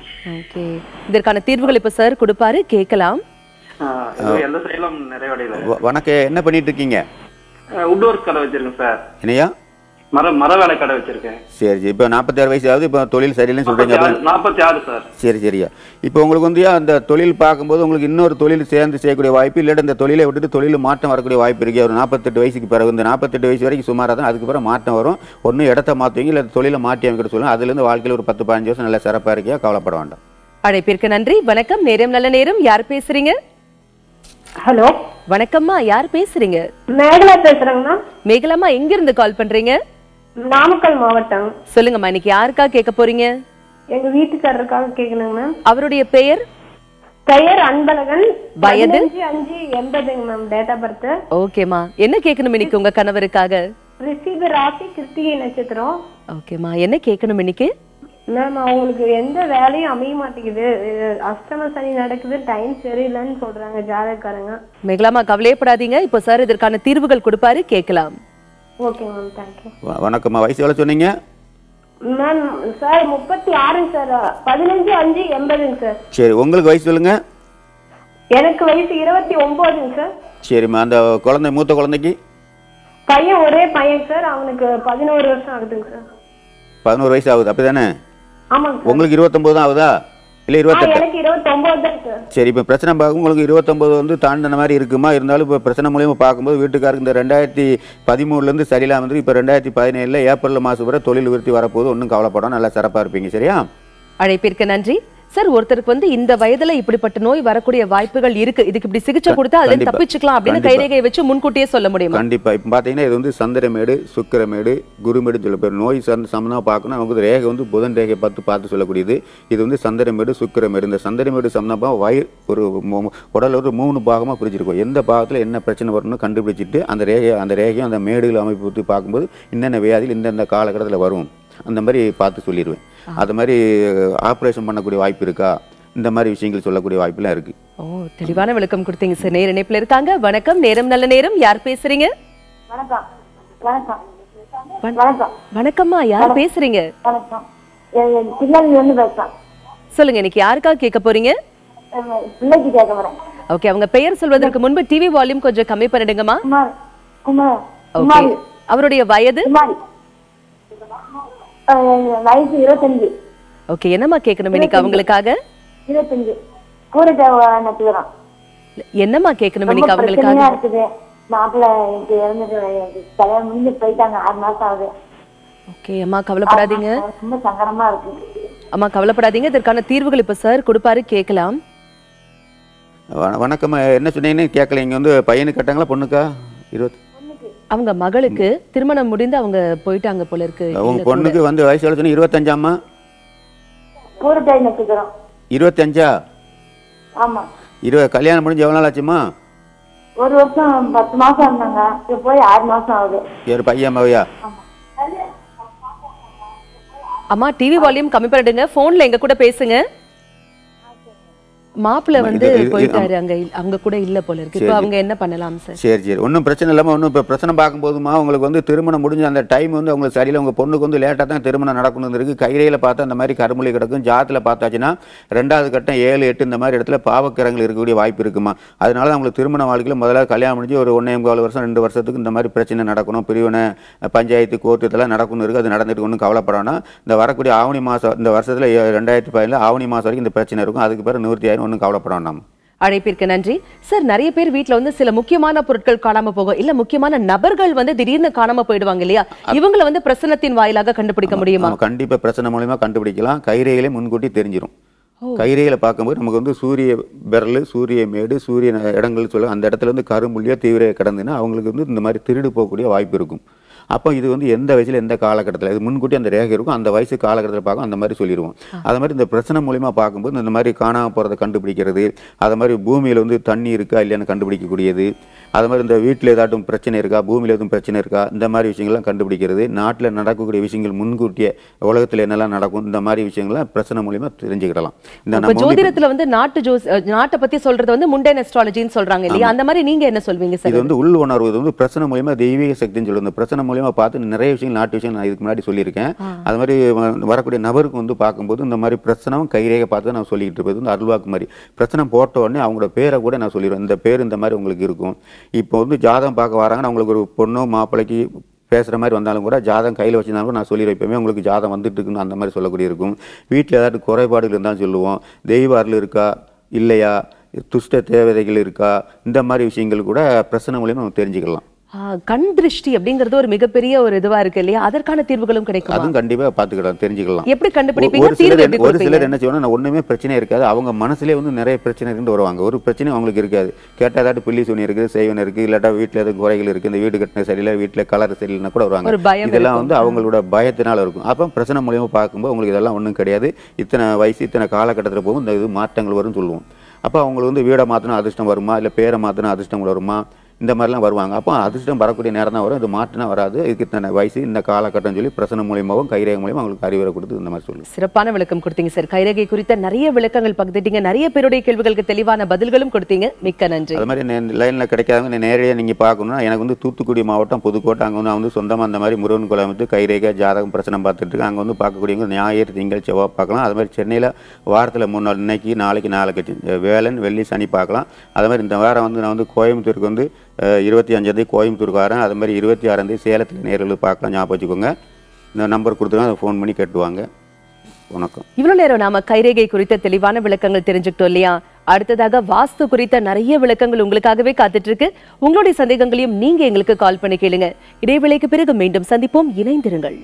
ஓகே இதற்கான தீர்வுகள் இப்ப சார் கொடுப்பாரு கேட்கலாம் ஆ, இது எந்த செயலும் நிறைவடையல வ- வணக்கம் என்ன பண்ணிட்டு இருக்கீங்க உட் ஒர்க் கடை வச்சிருக்கேன் சார் என்னையா மர மர வேலை கடை வச்சிருக்கேன் சரி சரி இப்போ நாற்பத்தாறு வயசு ஆகுது இப்போ தொழில் சரியில்லைன்னு சொல்றீங்க அப்ப- நாற்பத்தி ஆறு சார் சரி சரியா இப்போ உங்களுக்கு வந்து அந்த தொழில் பார்க்கும்போது உங்களுக்கு இன்னொரு தொழில் சேர்ந்து செய்யக்கூடிய வாய்ப்பு இல்லாட்டி இந்த தொழிலை விட்டுட்டு தொழில் மாற்றம் வரக்கூடிய வாய்ப்பு இருக்கு ஒரு நாற்பத்தெட்டு வயசுக்கு பிறகு இந்த நாற்பத்தெட்டு வயசு வரைக்கும் சுமாராக தான் அதுக்கு பிறகு மாற்றம் வரும் ஒன்று இடத்த மாற்றுவீங்க இல்லை தொழிலை மாற்றி அமைக்கிற சொல்லுங்க அதுலேருந்து வாழ்க்கையில் ஒரு பத்து பதினஞ்சு வருஷம் நல்லா சிறப்பாக இருக்கியா கவலைப்பட வேண்டாம் அழைப்பிற்கு நன்றி வணக்கம் நேரம் நல்ல நேரம் யார் பேசுறீங்க ஹலோ வணக்கம்மா யார் பேசுறீங்க மேகலா பேசுறேங்கண்ணா மேகலாமா எங்க இருந்து கால் பண்றீங்க நாமக்கல் மாவட்டம் சொல்லுங்கம்மா இன்னைக்கு யாருக்கா கேட்க போறீங்க எங்க வீட்டுக்காரருக்காக கேட்கணுங்கண்ணா அவருடைய பெயர் பெயர் அன்பழகன் வயது? பதினஞ்சு அஞ்சு எண்பதுங்க மேம் டேட் ஆஃப் பர்த் ஓகேம்மா என்ன கேட்கணும் இன்னைக்கு உங்க கணவருக்காக ரிஷிப ராசி கிருத்திகை நட்சத்திரம் ஓகேம்மா என்ன கேட்கணும் இன்னைக்கு மேம் அவங்களுக்கு எந்த வேலையும் அமைய மாட்டேங்குது இது அஷ்டம சனி நடக்குது டைம் சரியில்லைன்னு சொல்றாங்க ஜாதகக்காரங்க மேகலாமா கவலையப்படாதீங்க இப்போ சார் இதற்கான தீர்வுகள் கொடுப்பாரு கேட்கலாம் ஓகே மேம் தேங்க்யூ வ- வணக்கம்மா வயசு எவ்வளோ சொன்னீங்க மேம் சார் முப்பத்தி ஆறுங்க சார் பதினஞ்சு அஞ்சு எண்பதுங்க சார் சரி உங்களுக்கு வயசு சொல்லுங்க எனக்கு வயசு இருபத்தி ஒன்பதுங்க சார் சரிம்மா அந்த குழந்தை மூத்த குழந்தைக்கு பையன் ஒரே பையன் சார் அவனுக்கு பதினோரு வருஷம் ஆகுதுங்க சார் பதினோரு வயசு ஆகுது அப்படி தானே ஆமாங்க சார் உங்களுக்கு இருபத்தொம்போது தான் ஆகுதா இல்லை ஆ, இருபத்தெட்டு எனக்கு இருபத்தி ஒன்பது தான் சார் சரி இப்போ பிரச்சனை பார்க்கும் உங்களுக்கு இருபத்தொம்பது வந்து தாண்டின மாதிரி இருக்குமா இருந்தாலும் இப்போ பிரச்சனை மூலியமா பார்க்கும்போது வீட்டுக்காருக்கு இந்த ரெண்டாயிரத்தி பதிமூணுலேருந்து சரியில்லாம வந்து இப்போ ரெண்டாயிரத்தி பதினேழில் ஏப்ரல் மாதம் வரை தொழில் விருத்தி வரப்போது ஒன்றும் கவலைப்படாம நல்லா சிறப்பாக இருப்பீங்க சரியா அழைப்பிற்கு நன்றி சார் ஒருத்தருக்கு வந்து இந்த வயதுல இப்படிப்பட்ட நோய் வரக்கூடிய வாய்ப்புகள் இருக்கு இதுக்கு இப்படி சிகிச்சை கொடுத்தா அதுல இருந்து கண்டிப்பா. தப்பிச்சுக்கலாம் அப்படின்னு கண்டிப்பா. கைரேகையை வச்சு முன்கூட்டியே சொல்ல முடியுமா கண்டிப்பா இப்போ பார்த்தீங்கன்னா இது வந்து சந்திரமேடு சுக்கிரமேடு குருமேடுன்னு சொல்ல பேர் நோய் சார்ந்த சம்மந்தமாக பார்க்கணும் நமக்கு வந்து ரேகை வந்து புதன் ரேகை பார்த்து பார்த்து சொல்லக்கூடியது இது வந்து சந்திரமேடு சுக்கிரமேடு இந்த சந்திரமேடு சம்மந்தமாக வயிறு ஒரு மூ- உடல் ஒரு மூணு பாகமாக பிரிச்சிருக்கும் எந்த பாகத்தில் என்ன பிரச்சனை வரும்னு கண்டுபிடிச்சிட்டு அந்த ரேகை அந்த ரேகையும் அந்த மேடுகள் அமைப்பு பற்றி பார்க்கும்போது இன்னென்ன வியாதியில் இந்தந்த காலகட்டத்தில் வரும் அந்த மாதிரி பார்த்து சொல்லிடுவேன் அது மாதிரி ஆப்ரேஷன் பண்ணக்கூடிய வாய்ப்பு இருக்கா இந்த மாதிரி விஷயங்கள் சொல்லக்கூடிய வாய்ப்புலாம் இருக்கு ஓ தெளிவான விளக்கம் கொடுத்தீங்க சார் நேர இணைப்புல இருக்காங்க வணக்கம் நேரம் நல்ல நேரம் யார் பேசுறீங்க வணக்கம் வணக்கம் வண- வணக்கம் வணக்கம்மா யார் பேசுறீங்க வணக்கம் பிள்ளைங்க வந்து பேசுறேன் சொல்லுங்க இன்னைக்கு யாருக்காக கேட்க போறீங்க அஹ் பிள்ளைக்கு கேட்க போறேன் ஓகே அவங்க பெயர் சொல்வதற்கு முன்பு டிவி வால்யூம் கொஞ்சம் கம்மி பண்ணிடுங்கம்மா குமார் குமார் ஓகே குமாரி அவருடைய வயது குமாரி அஹ் வயசு இருபத்தஞ்சு ஓகே என்னம்மா கேட்கணும் இன்னைக்கு அவங்களுக்காக இருபத்தஞ்சு கூரை தேவை நட்டுக்கிறோம் என்னம்மா கேட்கணும் ரொம்ப இன்னைக்கு பிரச்சனையா அவங்களுக்காக இருக்குது மாப்பிள்ளை எனக்கு இறந்துட்டு எனக்கு கல்யாணம் முடிஞ்சு போயிட்டாங்க ஆறு மாசம் ஆகுது ஓகே அம்மா கவலைப்படாதீங்க ரொம்ப சங்கடமா இருக்கு அம்மா கவலைப்படாதீங்க இதற்கான தீர்வுகள் இப்ப சார் கொடுப்பாரு கேட்கலாம் வண- வணக்கம் என்ன சொன்னீங்கன்னு கேட்கல இங்கே வந்து பையனுக்கு கட்டாங்களா பொண்ணுக்கா இருபத்தி அவங்க மகளுக்கு திருமணம் முடிந்து அவங்க போயிட்டாங்க போல இருக்கு உங்க எங்க கூட. பொண்ணுக்கு வந்து வயசு எவ்வளோ சொன்னீங்க இருபத்தஞ்சாம்மா கூரை தேவை நட்டுக்கிறோம் இருபத்தஞ்சா ஆமா இருபது கல்யாணம் முடிஞ்சு எவ்வளோ நாள் ஆச்சுமா ஒரு வருஷம் பத்து மாசம் இருந்தாங்க இப்ப போய் ஆறு மாசம் ஆகுது ஒரு பையன் மவையா அம்மா டிவி வால்யூம் கம்மி பண்ணிடுங்க போன்ல எங்க கூட பேசுங்க மாப்பிள்ளை இது- வந்து இது- இது- போயிட்டாரு அங்க இல்ல- அங்க கூட இல்ல போல இருக்கு இப்போ சரி. அவங்க என்ன பண்ணலாம் சார் சரி சரி ஒன்றும் பிரச்சனை இல்லாமல் ஒன்றும் இப்போ பிரச்சனை பார்க்கும்போதுமா உங்களுக்கு வந்து திருமணம் முடிஞ்ச அந்த டைம் வந்து உங்களுக்கு சரியில்லை உங்கள் பொண்ணுக்கு வந்து லேட்டாக தான் திருமணம் நடக்கணும் இருக்கு கைரையில் பார்த்தா அந்த மாதிரி கருமொழி கிடக்கும் ஜாத்தில் பார்த்தாச்சுன்னா ரெண்டாவது கட்டம் ஏழு எட்டு இந்த மாதிரி இடத்துல பாவக்கிரங்கள் இருக்கக்கூடிய வாய்ப்பு இருக்குமா அதனால தான் உங்களுக்கு திருமண வாழ்க்கையில் முதல்ல கல்யாணம் முடிஞ்சு ஒரு ஒன்றே முக்கால் வருஷம் ரெண்டு வருஷத்துக்கு இந்த மாதிரி பிரச்சனை நடக்கணும் பிரிவினை பஞ்சாயத்து கோர்ட்டு இதெல்லாம் நடக்கணும் இருக்குது அது நடந்துட்டு ஒன்றும் கவலைப்படணும் இந்த வரக்கூடிய ஆவணி மாதம் இந்த வருஷத்தில் ரெண்டாயிரத்தி பதினில் ஆவணி மாதம் வரைக்கும் இந்த பிரச்சனை இருக்கும் அதுக்கு பிறகு நிவர்த்தி ஆயிரும் ஒன்றும் கவலைப்படணும் நம்ம அழைப்பிற்கு நன்றி சார் நிறைய பேர் வீட்ல வந்து சில முக்கியமான பொருட்கள் காணாம போகும் இல்ல முக்கியமான நபர்கள் வந்து திடீர்னு காணாம போயிடுவாங்க இல்லையா இவங்களை வந்து பிரசனத்தின் வாயிலாக கண்டுபிடிக்க முடியுமா நம்ம கண்டிப்பா பிரச்சனை மூலியமா கண்டுபிடிக்கலாம் கைரேகையிலே முன்கூட்டி தெரிஞ்சிரும் கைரேகையில பார்க்கும்போது நமக்கு வந்து சூரிய விரல் சூரிய மேடு சூரிய ந- இடங்கள் சொல்ல அந்த இடத்துல வந்து கரும்புள்ளியோ தீவிர கிடந்துன்னா அவங்களுக்கு வந்து இந்த மாதிரி திருடு போகக்கூடிய வாய்ப்பு இருக்கும் அப்போ இது வந்து எந்த வயசுல எந்த காலகட்டத்தில் இது முன்கூட்டி அந்த ரேகை இருக்கும் அந்த வயசு காலகட்டத்தில் பார்க்கும் அந்த மாதிரி சொல்லிடுவோம் அது மாதிரி இந்த பிரச்சனை மூலியமா பார்க்கும்போது இந்த மாதிரி காணாம போறதை கண்டுபிடிக்கிறது அது மாதிரி பூமியில வந்து தண்ணி இருக்கா இல்லையான்னு கண்டுபிடிக்கக்கூடியது அது மாதிரி இந்த வீட்டில் ஏதாட்டும் பிரச்சனை இருக்கா பூமியில் எதுவும் பிரச்சனை இருக்கா இந்த மாதிரி விஷயங்கள்லாம் கண்டுபிடிக்கிறது நாட்டில் நடக்கக்கூடிய விஷயங்கள் முன்கூட்டியே உலகத்தில் என்னெல்லாம் நடக்கும் இந்த மாதிரி விஷயங்கள்லாம் பிரச்சனை மூலியமா தெரிஞ்சுக்கிடலாம் இந்த இப்ப நம்ம வந்து ஜோதிடத்துல வந்து நாட்டு ஜோஸ் அஹ், நாட்டை பத்தி சொல்றது வந்து முண்டன் அஸ்ட்ராலஜின்னு சொல்றாங்க இல்லையா அந்த மாதிரி நீங்க என்ன சொல்வீங்க இது சார் வந்து உள் உணர்வு இது வந்து பிரச்சனை மூலியமா தெய்வீக சக்தின்னு சொல்லுவோம் இந்த பிரச்சனை மூலியமா பார்த்து நிறைய விஷயங்கள் நாட்டு விஷயம் நான் இதுக்கு முன்னாடி சொல்லியிருக்கேன் அது மாதிரி வ- வரக்கூடிய நபருக்கு வந்து பார்க்கும்போது இந்த மாதிரி பிரச்சனை கைரேகை பார்த்து நான் சொல்லிக்கிட்டு இருப்பது வந்து அருள்வாக்கு மாதிரி பிரச்சனை போட்ட உடனே அவங்களோட பேரை கூட நான் சொல்லிடுவேன் இந்த பேர் இந்த மாதிரி உங்களுக்கு இருக்கும் இப்போ வந்து ஜாதகம் பார்க்க வராங்கன்னா அவங்களுக்கு ஒரு பொண்ணோ மாப்பிள்ளைக்கு பேசுகிற மாதிரி வந்தாலும் கூட ஜாதகம் கையில் வச்சிருந்தாலும் கூட நான் சொல்லிடுவேன் எப்பவுமே உங்களுக்கு ஜாதகம் வந்துட்டு இருக்குன்னு அந்த மாதிரி சொல்லக்கூடிய இருக்கும் வீட்டில் ஏதாவது குறைபாடுகள் இருந்தாலும் சொல்லுவோம் தெய்வ அருள் இருக்கா இல்லையா துஷ்ட தேவதைகள் இருக்கா இந்த மாதிரி விஷயங்கள் கூட பிரச்சனை மூலியமா நம்ம தெரிஞ்சுக்கலாம் ஆ, கண் திருஷ்டி அப்படிங்கிறது ஒரு மிகப்பெரிய ஒரு இதுவா இருக்கு இல்லையா அதற்கான தீர்வுகளும் கிடைக்குமா அதுவும் கண்டிப்பா பார்த்துக்கலாம் தெரிஞ்சுக்கலாம் எப்படி ஒ- கண்டுபிடிப்பீங்க ஒரு தீர்வு சிலர் எப்படி என்ன- ஒரு கொடுப்பீங்க சிலர் என்ன செய்வாங்க நான் ஒண்ணுமே பிரச்சனை இருக்காது அவங்க மனசுலயே வந்து நிறைய பிரச்சனை இருக்குன்னு வருவாங்க ஒரு பிரச்சனையும் அவங்களுக்கு இருக்காது கேட்டா ஏதாட்டு பில்லி சூனி இருக்குது செய்வன் இருக்கு இல்லாட்டா வீட்டுல எதுவும் குறைகள் இருக்கு இந்த வீடு கட்டின சரியில்லை வீட்டுல கலர் சரியில்லைன்னா கூட ஒரு வருவாங்க பயம் இதெல்லாம் இருக்கும். வந்து அவங்களோட பயத்தினால இருக்கும் அப்போ பிரச்சனை மூலியமா பார்க்கும்போது உங்களுக்கு இதெல்லாம் ஒண்ணும் கிடையாது இத்தனை வயசு இத்தனை காலகட்டத்தில் போகும் இந்த இது மாற்றங்கள் வரும்னு சொல்லுவோம் அப்போ அவங்களுக்கு வந்து வீடை மாற்றினா அதிர்ஷ்டம் வருமா இல்லை பேரை மாற்றினா அதிர்ஷ்டம் வருமா இந்த மாதிரிலாம் வருவாங்க அப்போ அதிர்ஷ்டம் வரக்கூடிய நேரம் தான் வரும் இது மாற்றினா வராது இதுக்கு இத்தனை வயசு இந்த காலகட்டம் சொல்லி பிரச்சனை மூலியமாகவும் கைரேகை மூலியமாக அவங்களுக்கு அறிவுரை கொடுத்து இந்த மாதிரி சொல்லுவோம் சிறப்பான விளக்கம் கொடுத்தீங்க சார் கைரேகை குறித்த நிறைய விளக்கங்கள் பகிர்ந்துட்டீங்க நிறைய பேருடைய கேள்விகளுக்கு தெளிவான பதில்களும் கொடுத்தீங்க மிக்க நன்றி அது மாதிரி லைனில் கிடைக்காதவங்க நேரடியாக நீங்கள் பார்க்கணும்னா எனக்கு வந்து தூத்துக்குடி மாவட்டம் புதுக்கோட்டை அங்கே வந்து நான் வந்து சொந்தமாக அந்த மாதிரி முருகன் குளம் வந்து கைரேகை ஜாதகம் பிரச்சனை பார்த்துட்டு இருக்கேன் அங்கே வந்து பார்க்கக்கூடியவங்க ஞாயிறு திங்கள் செவ்வாய் பார்க்கலாம் அது மாதிரி சென்னையில் வாரத்தில் மூணு நாள் இன்னைக்கு நாளைக்கு நாளைக்கு வேலன் வெள்ளி சனி பார்க்கலாம் அது மாதிரி இந்த வாரம் வந்து நான் வந்து கோயம்புத்தூருக்கு வந்து அஹ், இருபத்தி அஞ்சாந்தேதி கோயம்புத்தூருக்கு வரேன் அது மாதிரி இருபத்தி ஆறாந்தேதி சேலத்தில் நேரில் பார்க்கலாம் ஞாபகம் வச்சுக்கோங்க இந்த நம்பர் கொடுத்துருங்க அதை ஃபோன் பண்ணி கேட்டுவாங்க வணக்கம் இவ்வளவு நேரம் நாம கைரேகை குறித்த தெளிவான விளக்கங்கள் தெரிஞ்சுக்கிட்டோம் இல்லையா அடுத்ததாக வாஸ்து குறித்த நிறைய விளக்கங்கள் உங்களுக்காகவே காத்துட்டு இருக்கு உங்களுடைய சந்தேகங்களையும் நீங்க எங்களுக்கு கால் பண்ணி கேளுங்க இடைவேளைக்கு பிறகு மீண்டும் சந்திப்போம் இணைந்திருங்கள்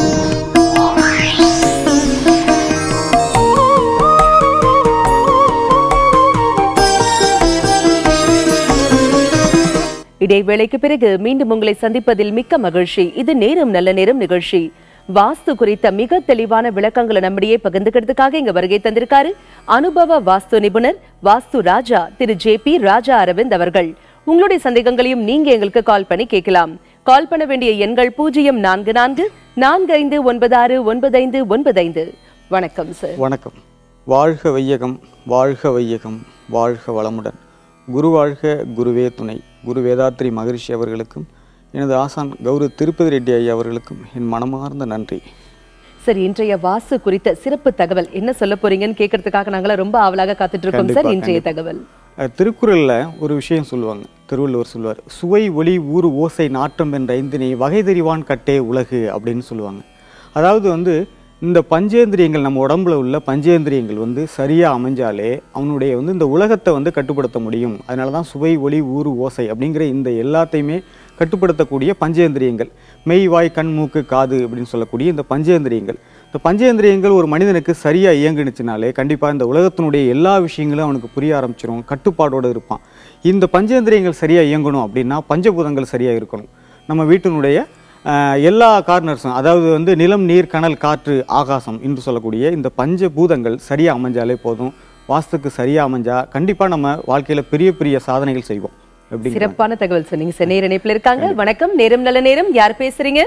இடைவேளைக்கு பிறகு மீண்டும் உங்களை சந்திப்பதில் மிக்க மகிழ்ச்சி இது நேரம் நல்ல நேரம் நிகழ்ச்சி வாஸ்து குறித்த மிக தெளிவான விளக்கங்களை நம்மிடையே பகிர்ந்துக்கிறதுக்காக இங்க வருகை தந்திருக்காரு அனுபவ வாஸ்து நிபுணர் வாஸ்து ராஜா திரு ஜே பி ராஜா அரவிந்த் அவர்கள் உங்களுடைய சந்தேகங்களையும் நீங்க எங்களுக்கு கால் பண்ணி கேட்கலாம் கால் பண்ண வேண்டிய எண்கள் பூஜ்ஜியம் நான்கு நான்கு நான்கு ஐந்து ஒன்பது ஆறு ஒன்பது ஐந்து ஒன்பது ஐந்து வணக்கம் சார் வணக்கம் வாழ்க வையகம் வாழ்க வையகம் வாழ்க வளமுடன் குரு வாழ்க குருவே துணை குரு வேதாத்ரி மகரிஷி அவர்களுக்கும் எனது ஆசான் கௌரு திருப்பதி ரெட்டி ஐயா அவர்களுக்கும் என் மனமார்ந்த நன்றி சரி இன்றைய வாஸ்து குறித்த சிறப்பு தகவல் என்ன சொல்ல போறீங்கன்னு கேட்கறதுக்காக நாங்களாம் ரொம்ப ஆவலாக காத்துட்டு இருக்கோம் சார் கண்டிப்பா, இன்றைய கண்டிப்பா. தகவல் அஹ், திருக்குறள்ல ஒரு விஷயம் சொல்லுவாங்க திருவள்ளுவர் சொல்லுவார் சுவை ஒளி ஊறு ஓசை நாட்டம் என்ற ஐந்தினை வகை தெரிவான் கட்டே உலகு அப்படின்னு சொல்லுவாங்க அதாவது வந்து இந்த பஞ்சேந்திரியங்கள் நம்ம உடம்புல உள்ள பஞ்சேந்திரியங்கள் வந்து சரியா அமைஞ்சாலே அவனுடைய வந்து இந்த உலகத்தை வந்து கட்டுப்படுத்த முடியும் அதனால தான் சுவை ஒளி ஊறு ஓசை அப்படிங்கிற இந்த எல்லாத்தையுமே கட்டுப்படுத்தக்கூடிய பஞ்சேந்திரியங்கள் மெய் வாய் கண் மூக்கு காது அப்படின்னு சொல்லக்கூடிய இந்த பஞ்சேந்திரியங்கள் இந்த பஞ்சேந்திரியங்கள் ஒரு மனிதனுக்கு சரியா இயங்குனுச்சுனாலே கண்டிப்பா இந்த உலகத்தினுடைய எல்லா விஷயங்களும் அவனுக்கு புரிய ஆரம்பிச்சிரும் கட்டுப்பாடோடு இருப்பான் இந்த பஞ்சேந்திரியங்கள் சரியா இயங்கணும் அப்படின்னா பஞ்சபூதங்கள் சரியா இருக்கணும் நம்ம வீட்டினுடைய ஆஹ், எல்லா கார்னர்ஸும் அதாவது வந்து நிலம் நீர் கனல் காற்று ஆகாசம் என்று சொல்லக்கூடிய இந்த பஞ்சபூதங்கள் சரியா அமைஞ்சாலே போதும் வாஸ்துக்கு சரியா அமைஞ்சா கண்டிப்பா நம்ம வாழ்க்கையில பெரிய பெரிய சாதனைகள் செய்வோம் எப்படி சிறப்பான தகவல் சொன்னீங்க சார் நேர இணைப்புல இருக்காங்க வணக்கம் நேரம் நல்ல நேரம் யார் பேசுறீங்க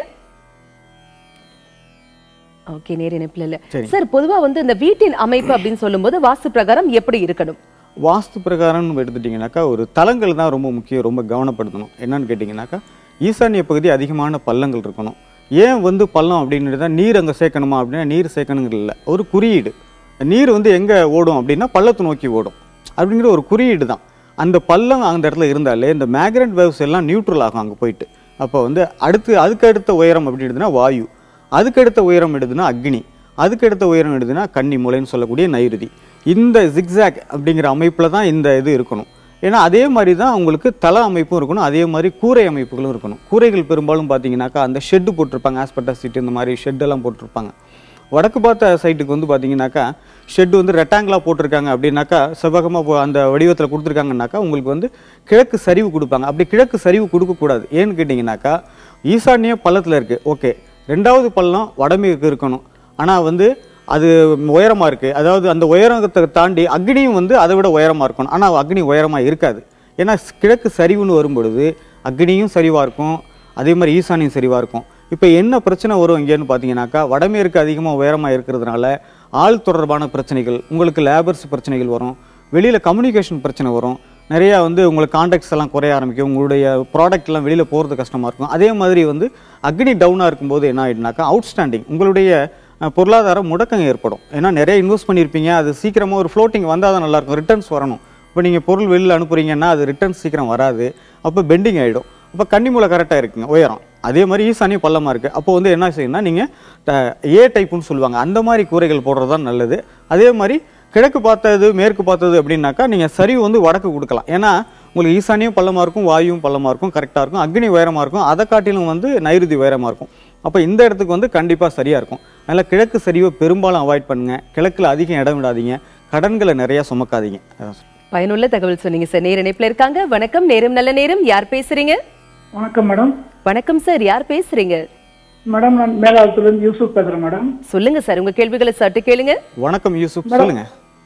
ஓகே நேர இணைப்புல இல்ல சரி. சார் பொதுவா வந்து இந்த வீட்டின் அமைப்பு அப்படின்னு சொல்லும்போது வாஸ்து பிரகாரம் எப்படி இருக்கணும் வாஸ்து பிரகாரம் நம்ம எடுத்துட்டிங்கனாக்கா ஒரு தலங்கள் தான் ரொம்ப முக்கியம் ரொம்ப கவனப்படுத்தணும் என்னன்னு கேட்டிங்கனாக்கா ஈசானிய பகுதி அதிகமான பள்ளங்கள் இருக்கணும் ஏன் வந்து பள்ளம் அப்படின்னு தான் நீர் அங்கே சேர்க்கணுமா அப்படின்னா நீர் சேர்க்கணுங்கிறது இல்லை ஒரு குறியீடு நீர் வந்து எங்கே ஓடும் அப்படின்னா பள்ளத்தை நோக்கி ஓடும் அப்படிங்கிற ஒரு குறியீடு தான் அந்த பள்ளம் அந்த இடத்துல இருந்தாலே இந்த மேக்னட் வேவ்ஸ் எல்லாம் நியூட்ரல் ஆகும் அங்கே போயிட்டு அப்போ வந்து அடுத்து அதுக்கு அடுத்த உயரம் அப்படி எடுத்துனா வாயு அதுக்கடுத்த உயரம் எடுதுன்னா அக்னி அதுக்கடுத்த உயரம் எடுதுன்னா கன்னி மூலைன்னு சொல்லக்கூடிய நைருதி இந்த ஜிக்ஸாக் அப்படிங்கிற அமைப்பில் தான் இந்த இது இருக்கணும் ஏன்னா அதே மாதிரி தான் உங்களுக்கு தல அமைப்பும் இருக்கணும் அதே மாதிரி கூரை அமைப்புகளும் இருக்கணும் கூரைகள் பெரும்பாலும் பார்த்தீங்கன்னாக்கா அந்த ஷெட்டு போட்டிருப்பாங்க ஆஸ்பெட்டா சீட் இந்த மாதிரி ஷெட்டெல்லாம் போட்டிருப்பாங்க வடக்கு பார்த்த சைட்டுக்கு வந்து பார்த்தீங்கன்னாக்கா ஷெட் வந்து ரெக்டாங்கிளாக போட்டிருக்காங்க அப்படின்னாக்கா செவ்வகமாக அந்த வடிவத்தில் கொடுத்துருக்காங்கனாக்கா உங்களுக்கு வந்து கிழக்கு சரிவு கொடுப்பாங்க அப்படி கிழக்கு சரிவு கொடுக்கக்கூடாது ஏன்னு கேட்டிங்கனாக்கா ஈசான்ய பள்ளத்தில் இருக்குது ஓகே ரெண்டாவது பள்ளம் வடமேற்கு இருக்கணும் ஆனால் வந்து அது உயரமாக இருக்குது அதாவது அந்த உயரத்தை தாண்டி அக்னியும் வந்து அதை விட உயரமாக இருக்கணும் ஆனால் அக்னி உயரமாக இருக்காது ஏன்னா கிழக்கு சரிவுன்னு வரும்பொழுது அக்னியும் சரிவாக இருக்கும் அதே மாதிரி ஈசானியும் சரிவாக இருக்கும் இப்போ என்ன பிரச்சனை வரும் இங்கேன்னு பார்த்தீங்கன்னாக்கா வடமேற்கு அதிகமாக உயரமாக இருக்கிறதுனால ஆள் தொடர்பான பிரச்சனைகள் உங்களுக்கு லேபர்ஸ் பிரச்சனைகள் வரும் வெளியில் கம்யூனிகேஷன் பிரச்சனை வரும் நிறையா வந்து உங்களுக்கு கான்டாக்ட்ஸ் எல்லாம் குறைய ஆரம்பிக்கும் உங்களுடைய ப்ராடக்ட் எல்லாம் வெளியில் போகிறது கஷ்டமாக இருக்கும் அதே மாதிரி வந்து அக்னி டவுனாக இருக்கும்போது என்ன ஆகிடுனாக்கா அவுட்ஸ்டாண்டிங் உங்களுடைய அஹ், பொருளாதார முடக்கம் ஏற்படும் ஏன்னா நிறைய இன்வெஸ்ட் பண்ணியிருப்பீங்க அது சீக்கிரமாக ஒரு ஃப்ளோட்டிங் வந்தால் தான் நல்லாயிருக்கும் ரிட்டர்ன்ஸ் வரணும் இப்போ நீங்கள் பொருள் வெளியில் அனுப்புறீங்கன்னா அது ரிட்டர்ன்ஸ் சீக்கிரம் வராது அப்போ பெண்டிங் ஆகிடும் அப்போ கன்னிமூலை கரெக்டாக இருக்குங்க உயரம் அதே மாதிரி ஈசானியும் பள்ளமாக இருக்குது அப்போ வந்து என்ன செய்யணும்னா நீங்கள் ஏ டைப்புன்னு சொல்லுவாங்க அந்த மாதிரி கூரைகள் போடுறது தான் நல்லது அதே மாதிரி கிழக்கு பார்த்தது மேற்கு பார்த்தது அப்படின்னாக்கா நீங்கள் சரிவு வந்து வடக்கு கொடுக்கலாம் ஏன்னா உங்களுக்கு ஈசானியும் பள்ளமாக இருக்கும் வாயுவும் பள்ளமாக இருக்கும் கரெக்டாக இருக்கும் அக்னி உயரமாக இருக்கும் அதை காட்டிலும் வந்து நைருதி உயரமாக இருக்கும் அப்போ இந்த இடத்துக்கு வந்து கண்டிப்பாக சரியாக இருக்கும் அதனால் கிழக்கு சரிவை பெரும்பாலும் அவாய்ட் பண்ணுங்க கிழக்கில் அதிகம் இடம் விடாதீங்க கடன்களை நிறைய சுமக்காதீங்க அதான் சொல்றேன். பயனுள்ள தகவல் சொன்னீங்க சார் நேர இணைப்புல இருக்காங்க வணக்கம் நேரம் நல்ல நேரம் யார் பேசுறீங்க வணக்கம் மேடம் வணக்கம் சார் யார் பேசுறீங்க மேடம் நான் மேலாளத்துலேருந்து யூசுப் பேசுகிறேன் மேடம் சொல்லுங்க சார் உங்க கேள்விகளை சட்டு கேளுங்க வணக்கம் யூசுப் மேடம். சொல்லுங்க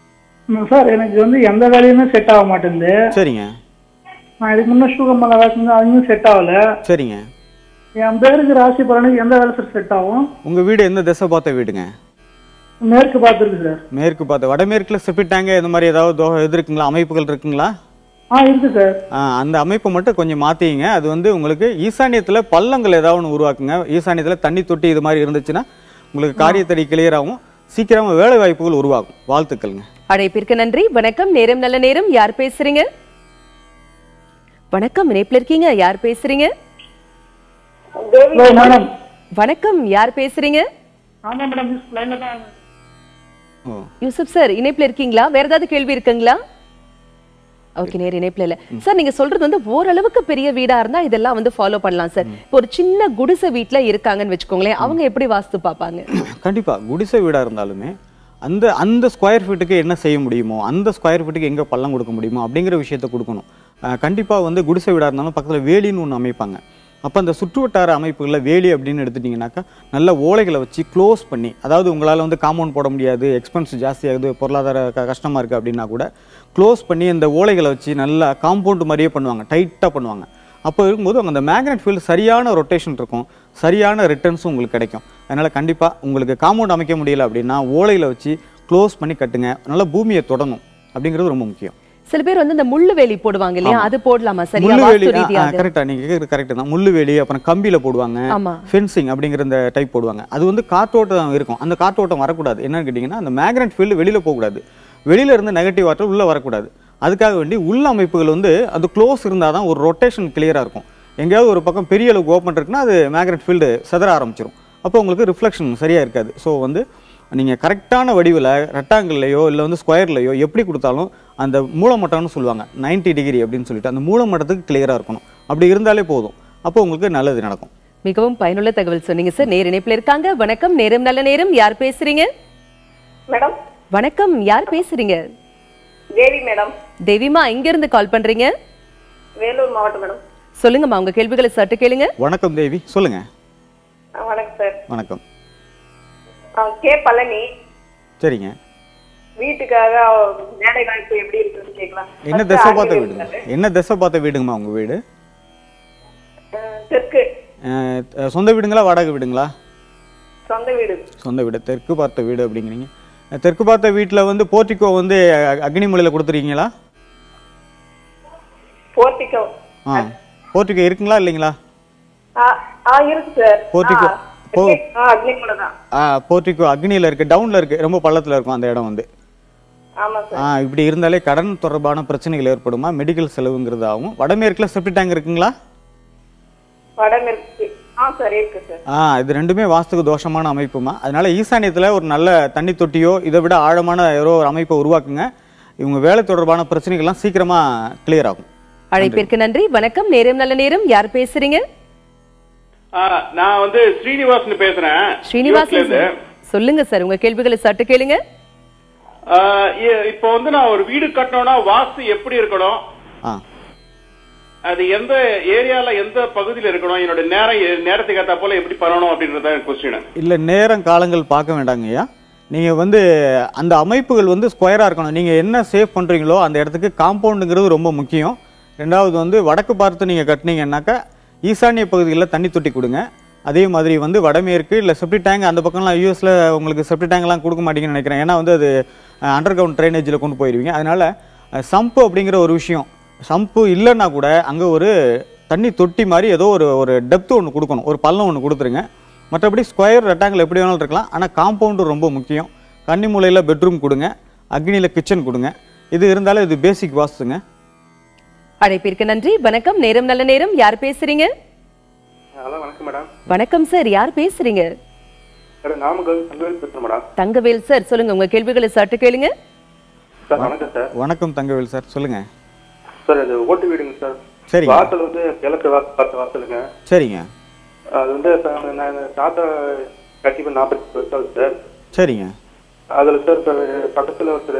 ம், சார் எனக்கு வந்து எந்த வேலையுமே செட் ஆக மாட்டேங்குது சரிங்க நான் இதுக்கு முன்னே சுகமல்ல வேலை செஞ்சு அதுவும் செட் ஆகல சரிங்க என் பேருக்கு ராசி பலனுக்கு எந்த வேலை சார் செட் ஆகும் உங்க வீடு எந்த திசை பார்த்த வீடுங்க மேற்கு பார்த்துருக்கு சார் மேற்கு பார்த்து வடமேற்குல செப்பிட் டேங்க் இந்த மாதிரி ஏதாவது தோ- இது இருக்குங்களா அமைப்புகள் இருக்குங்களா ஆ இருக்கு சார் ஆ, அந்த அமைப்பை மட்டும் கொஞ்சம் மாற்றிங்க அது வந்து உங்களுக்கு ஈசானியத்தில் பள்ளங்கள் ஏதாவது ஒன்று உருவாக்குங்க ஈசானியத்தில் தண்ணி தொட்டி இது மாதிரி இருந்துச்சுன்னா உங்களுக்கு காரியத்தடி கிளியர் ஆகும் சீக்கிரமாக வேலை வாய்ப்புகள் உருவாகும் வாழ்த்துக்கள்ங்க அழைப்பிற்கு நன்றி வணக்கம் நேரம் நல்ல நேரம் யார் பேசுறீங்க வணக்கம் இணைப்புல இருக்கீங்க யார் பேசுறீங்க ஹலோ மேடம் வணக்கம் யார் பேசுறீங்க ஆமாம் மேடம் யூஸ் லைனில் தான் ஓ யூசுப் சார் இணைப்புல இருக்கீங்களா வேற ஏதாவது கேள்வி இருக்குங்களா ஓகே நேர் இணைப்புல இல்ல சார் நீங்க சொல்றது வந்து ஓரளவுக்கு பெரிய வீடா இருந்தா இதெல்லாம் வந்து ஃபாலோ பண்ணலாம் சார் இப்போ ஒரு சின்ன குடிசை வீட்ல இருக்காங்கன்னு வச்சுக்கோங்களேன் அவங்க எப்படி வாஸ்து பார்ப்பாங்க கண்டிப்பாக குடிசை வீடாக இருந்தாலுமே அந்த அந்த ஸ்கொயர் ஃபீட்டுக்கு என்ன செய்ய முடியுமோ அந்த ஸ்கொயர் ஃபீட்டுக்கு எங்கே பள்ளம் கொடுக்க முடியுமோ அப்படிங்கிற விஷயத்தை கொடுக்கணும் கண்டிப்பாக வந்து குடிசை வீடாக இருந்தாலும் பக்கத்தில் வேலின்னு ஒன்று அமைப்பாங்க அப்போ அந்த சுற்றுவட்டார அமைப்புகளில் வேலி அப்படின்னு எடுத்துட்டிங்கனாக்கா நல்ல ஓலைகளை வச்சு க்ளோஸ் பண்ணி அதாவது உங்களால் வந்து காம்பவுண்ட் போட முடியாது எக்ஸ்பென்ஸ் ஜாஸ்தியாகுது பொருளாதார க கஷ்டமாக இருக்குது அப்படின்னா கூட க்ளோஸ் பண்ணி இந்த ஓலைகளை வச்சு நல்லா காம்பவுண்ட் மாதிரியே பண்ணுவாங்க டைட்டாக பண்ணுவாங்க அப்போ இருக்கும்போது அந்த மேக்னெட் ஃபீல்டு சரியான ரொட்டேஷன் இருக்கும் சரியான ரிட்டர்ன்ஸும் உங்களுக்கு கிடைக்கும் அதனால் கண்டிப்பாக உங்களுக்கு காம்பவுண்ட் அமைக்க முடியல அப்படின்னா ஓலையில் வச்சு க்ளோஸ் பண்ணி கட்டுங்க நல்லா பூமியை தொடணும் அப்படிங்கிறது ரொம்ப முக்கியம் சில பேர் வந்து இந்த முள்ளு வேலி போடுவாங்க இல்லையா அது போடலாமா சரியா முள்ளுவேலி வாஸ்து ரீதியாக கரெக்டா நீங்க கேக்குறது கரெக்ட் தான் முள்ளுவேலி அப்புறம் கம்பியில போடுவாங்க ஆமா. ஃபென்சிங் அப்படிங்கிற இந்த டைப் போடுவாங்க அது வந்து காற்றோட்டம் இருக்கும் அந்த காற்றோட்டம் வரக்கூடாது என்னன்னு கேட்டிங்கன்னா அந்த மேக்னெட் ஃபீல்டு வெளியில போகக்கூடாது வெளியில இருந்து நெகட்டிவ் ஆற்றல் உள்ள வரக்கூடாது அதுக்காக வேண்டி உள்ள அமைப்புகள் வந்து அது க்ளோஸ் இருந்தால் தான் ஒரு ரொட்டேஷன் கிளியரா இருக்கும் எங்கேயாவது ஒரு பக்கம் பெரிய அளவுக்கு ஓப்பன் இருக்குன்னா அது மேக்னெட் ஃபீல்டு செதற ஆரம்பிச்சிடும் அப்போ உங்களுக்கு ரிஃப்ளெக்ஷன் சரியா இருக்காது ஸோ வந்து நீங்கள் கரெக்டான வடிவில் ரெக்டாங்கிள்லையோ இல்லை வந்து ஸ்கொயர்லையோ எப்படி கொடுத்தாலும் அந்த மூலமட்டம்னு சொல்லுவாங்க 90 டிகிரி அப்படின்னு சொல்லிட்டு அந்த மூலமட்டத்துக்கு கிளியராக இருக்கணும் அப்படி இருந்தாலே போதும் அப்போ உங்களுக்கு நல்லது நடக்கும் மிகவும் பயனுள்ள தகவல் சொன்னீங்க சார் நேர் இணைப்புல இருக்காங்க வணக்கம் நேரம் நல்ல நேரம் யார் பேசுறீங்க மேடம் வணக்கம் யார் பேசுறீங்க தேவி மேடம் தேவிமா எங்க இருந்து கால் பண்றீங்க வேலூர் மாவட்டம் மேடம் சொல்லுங்கம்மா உங்க கேள்விகளை சற்று கேளுங்க வணக்கம் தேவி சொல்லுங்க ஆ, வணக்கம் சார் வணக்கம் ஆ, கே பழனி சரிங்க வீட்டுக்காக வேலை வாய்ப்பு எப்படி இருக்குன்னு கேட்கலாம் என்ன First திசை பார்த்த ஆர்மி வீடுங்க இருக்காரு. என்ன திசை பார்த்த வீடுங்கம்மா உங்க வீடு ஆ, தெற்கு அஹ், அஹ், சொந்த வீடுங்களா வாடகை வீடுங்களா சொந்த வீடு சொந்த வீடு தெற்கு பார்த்த வீடு அப்படிங்கிறீங்க அஹ், தெற்கு பார்த்த வீட்டில் வந்து போர்ட்டிக்கோ வந்து அ- அக்னிமலையில் கொடுத்துருக்கீங்களா போர்ட்டிகோ ஆ போர்ட்டிக்கோ இருக்குங்களா இல்லைங்களா ஆ ஆ இருக்கு சார் போர்ட்டிகோ போ ஆ அக்னிகுல தான் ஆ போர்ட்டிக்கோ அக்னியில் இருக்குது டவுனில் இருக்குது ரொம்ப பள்ளத்தில் இருக்கும் அந்த இடம் வந்து ஆமா சார் ஆ இப்படி இருந்தாலே கடன் தொடர்பான பிரச்சனைகள் ஏற்படுமா மெடிக்கல் செலவுங்கிறது ஆகும் வடமேற்கில் செப்டி டேங்க் இருக்குங்களா வடமேற்கு ஆ சார் இருக்கு சார் ஆ இது ரெண்டுமே வாஸ்துக்கு தோஷமான அமைப்புமா அதனால ஈசானியத்தில் ஒரு நல்ல தண்ணி தொட்டியோ இதை விட ஆழமான ஏதோ ஒரு அமைப்பை உருவாக்குங்க இவங்க வேலை தொடர்பான பிரச்சனைகள்லாம் சீக்கிரமா கிளியர் ஆகும் அழைப்பிற்கு நன்றி வணக்கம் நேரம் நல்ல நேரம் யார் பேசுறீங்க ஆ, நான் வந்து ஸ்ரீனிவாசன் பேசுறேன் ஸ்ரீனிவாசன் யூஎஸ்ல சார். சொல்லுங்க சார் உங்க கேள்விகளை சற்று கேளுங்க ஆ, இ- இப்போ வந்து நான் ஒரு வீடு கட்டணும்னா வாஸ்து எப்படி இருக்கணும் ஆ அது எந்த ஏரியால எந்த பகுதியில இருக்கணும் என்னோட நேரம் எ- நேரத்துக்கு ஏத்தா போல எப்படி பண்ணணும் அப்படின்றத கொஸ்டின் இல்லை நேரம் காலங்கள் பார்க்க வேண்டாங்க ஐயா நீங்கள் வந்து அந்த அமைப்புகள் வந்து ஸ்கொயராக இருக்கணும் நீங்கள் என்ன சேவ் பண்ணுறீங்களோ அந்த இடத்துக்கு காம்பவுண்டுங்கிறது ரொம்ப முக்கியம் ரெண்டாவது வந்து வடக்கு பார்த்து நீங்கள் கட்டினீங்கன்னாக்கா ஈசானிய பகுதிகளில் தண்ணி தொட்டி கொடுங்க அதே மாதிரி வந்து வடமேற்கு இல்லை செப்டி டேங்க் அந்த பக்கம்லாம் யூஎஸில் உங்களுக்கு செப்டி டேங்க்லாம் கொடுக்க மாட்டீங்கன்னு நினைக்கிறேன் ஏன்னா வந்து அது அண்டர் கிரவுண்ட் ட்ரைனேஜில் கொண்டு போயிடுவீங்க அதனால் சம்பு அப்படிங்கிற ஒரு விஷயம் சம்பு இல்லைன்னா கூட அங்கே ஒரு தண்ணி தொட்டி மாதிரி ஏதோ ஒரு ஒரு டெப்த் ஒன்று கொடுக்கணும் ஒரு பள்ளம் ஒன்று கொடுத்துருங்க மற்றபடி ஸ்கொயர் ரெக்டாங்கிள் எப்படி வேணாலும் இருக்கலாம் ஆனால் காம்பவுண்டு ரொம்ப முக்கியம் கன்னி மூலையில் பெட்ரூம் கொடுங்க அக்னியில் கிச்சன் கொடுங்க இது இருந்தாலும் இது பேசிக் வாஸ்துங்க அழைப்பிற்கு நன்றி வணக்கம் நேரம் நல்ல நேரம் யார் பேசுறீங்க ஹலோ வணக்கம் மேடம் வணக்கம் சார் யார் பேசுறீங்க மேடம் நாமக்கல் தங்கவேல் பேசுறேன் மேடம் தங்கவேல் சார் சொல்லுங்க உங்க கேள்விகளை சற்று கேளுங்க சார் வணக்கம் சார் வணக்கம் தங்கவேல் சார் சொல்லுங்க சார் அது ஓட்டு வீடுங்க சார் சரிங்க. வாசல் வந்து கிழக்கு வாசல் பார்த்த வாசலுங்க சரிங்க அது வந்து இப்ப நான் தாத்தா கட்டி பண்ணி நாற்பத்தி வருஷம் சார் சரிங்க அதுல சார் இப்ப பக்கத்துல ஒருத்தர்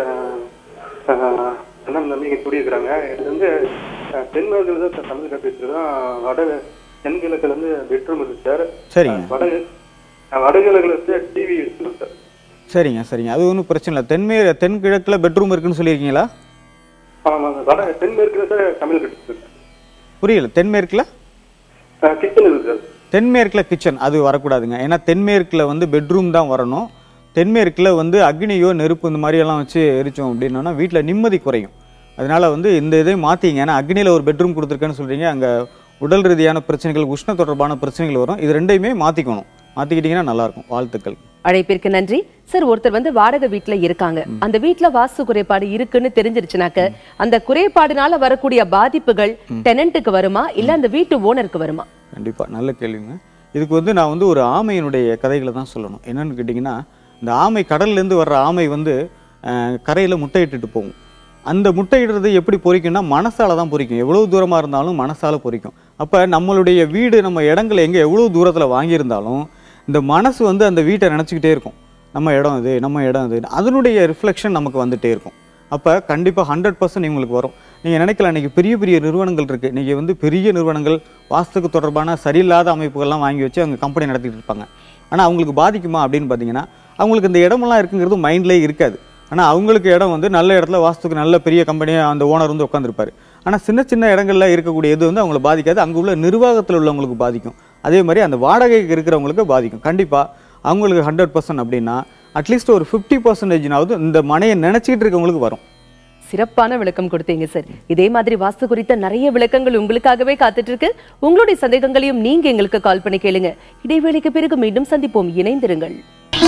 அஹ், அண்ணன் நம்பிக்கை குடியிருக்கிறாங்க இது வந்து அஹ், தென்மேற்குல தான் சார் தமிழ் கட்டிருக்கிறோம் வட தென்கிழக்குல இருந்து பெட்ரூம் இருக்கு சார் சரிங்க. வட அஹ், வடகிழக்குல இருந்து டிவி இருக்கு சார் சரிங்க சரிங்க அது ஒன்றும் பிரச்சனை இல்லை தென்மே தென்கிழக்கில் பெட்ரூம் இருக்குன்னு சொல்லியிருக்கீங்களா ஆமாங்க வட தென்மேற்குல சார் தமிழ் கட்டிருக்கு புரியல தென்மேற்கில் கிச்சன் இருக்கு சார் தென்மேற்கில் கிச்சன் அது வரக்கூடாதுங்க ஏன்னா தென்மேற்கில் வந்து பெட்ரூம் தான் வரணும் தென்மேற்கில் வந்து அக்னியோ நெருப்பு இந்த மாதிரி எல்லாம் வச்சு எரிச்சோம் அப்படின்னா வீட்டில் நிம்மதி குறையும் அதனால வந்து இந்த இதை மாற்றிங்க ஏன்னா அக்னியில் ஒரு பெட்ரூம் கொடுத்துருக்கேன்னு சொல்கிறீங்க அங்கே உடல் ரீதியான பிரச்சனைகள் உஷ்ண தொடர்பான பிரச்சனைகள் வரும் இது ரெண்டையுமே மாற்றிக்கணும் மாற்றிக்கிட்டிங்கன்னா நல்லாயிருக்கும் வாழ்த்துக்கள் அழைப்பிற்கு நன்றி சார் ஒருத்தர் வந்து வாடகை வீட்ல இருக்காங்க அந்த வீட்ல வாஸ்து குறைபாடு இருக்குன்னு தெரிஞ்சிருச்சுனாக்க அந்த குறைபாடுனால வரக்கூடிய பாதிப்புகள் டெனண்ட்டுக்கு வருமா இல்ல அந்த வீட்டு ஓனருக்கு வருமா கண்டிப்பாக நல்ல கேள்விங்க இதுக்கு வந்து நான் வந்து ஒரு ஆமையினுடைய கதைகளை தான் சொல்லணும் என்னன்னு கேட்டிங்கன்னா இந்த ஆமை கடல்லேருந்து வர்ற ஆமை வந்து கரையில் முட்டையிட்டுட்டு போகும் அந்த முட்டையிடுறது எப்படி பொறிக்கும்னா மனசால தான் பொறிக்கும் எவ்வளவு தூரமாக இருந்தாலும் மனசால பொறிக்கும் அப்போ நம்மளுடைய வீடு நம்ம இடங்கள் எங்கே எவ்வளோ தூரத்தில் வாங்கியிருந்தாலும் இந்த மனசு வந்து அந்த வீட்டை நினச்சிக்கிட்டே இருக்கும் நம்ம இடம் இது நம்ம இடம் இது அதனுடைய ரிஃப்ளெக்ஷன் நமக்கு வந்துட்டே இருக்கும் அப்போ கண்டிப்பாக ஹண்ட்ரட் பர்சன்ட் உங்களுக்கு வரும் நீங்கள் நினைக்கலாம் இன்றைக்கி பெரிய பெரிய நிறுவனங்கள் இருக்குது இன்றைக்கி வந்து பெரிய நிறுவனங்கள் வாஸ்துக்கு தொடர்பான சரியில்லாத அமைப்புகள்லாம் வாங்கி வச்சு அவங்க கம்பெனி நடத்திட்டு இருப்பாங்க ஆனால் அவங்களுக்கு பாதிக்குமா அப்படின்னு பார்த்தீங்கன்னா அவங்களுக்கு இந்த இடமெல்லாம் இருக்குங்கிறது மைண்ட்லேயே இருக்காது ஆனால் அவங்களுக்கு இடம் வந்து நல்ல இடத்துல வாஸ்துக்கு நல்ல பெரிய கம்பெனியாக அந்த ஓனர் வந்து உட்காந்துருப்பாரு ஆனால் சின்ன சின்ன இடங்கள்ல இருக்கக்கூடிய இது வந்து அவங்கள பாதிக்காது அங்கே உள்ள நிர்வாகத்தில் உள்ளவங்களுக்கு பாதிக்கும் அதே மாதிரி அந்த வாடகைக்கு இருக்கிறவங்களுக்கு பாதிக்கும் கண்டிப்பாக அவங்களுக்கு ஹண்ட்ரட் பர்சன்ட் அப்படின்னா அட்லீஸ்ட் ஒரு ஃபிஃப்டி பர்சன்டேஜ்னாவது இந்த மனையை நினச்சிக்கிட்டு இருக்கவங்களுக்கு வரும் சிறப்பான விளக்கம் கொடுத்தீங்க சார் இதே மாதிரி வாஸ்து குறித்த நிறைய விளக்கங்கள் உங்களுக்காகவே காத்துட்டு இருக்கு உங்களுடைய சந்தேகங்களையும் நீங்க எங்களுக்கு கால் பண்ணி கேளுங்க இடைவேளைக்கு பிறகு மீண்டும் சந்திப்போம் இணைந்திருங்கள்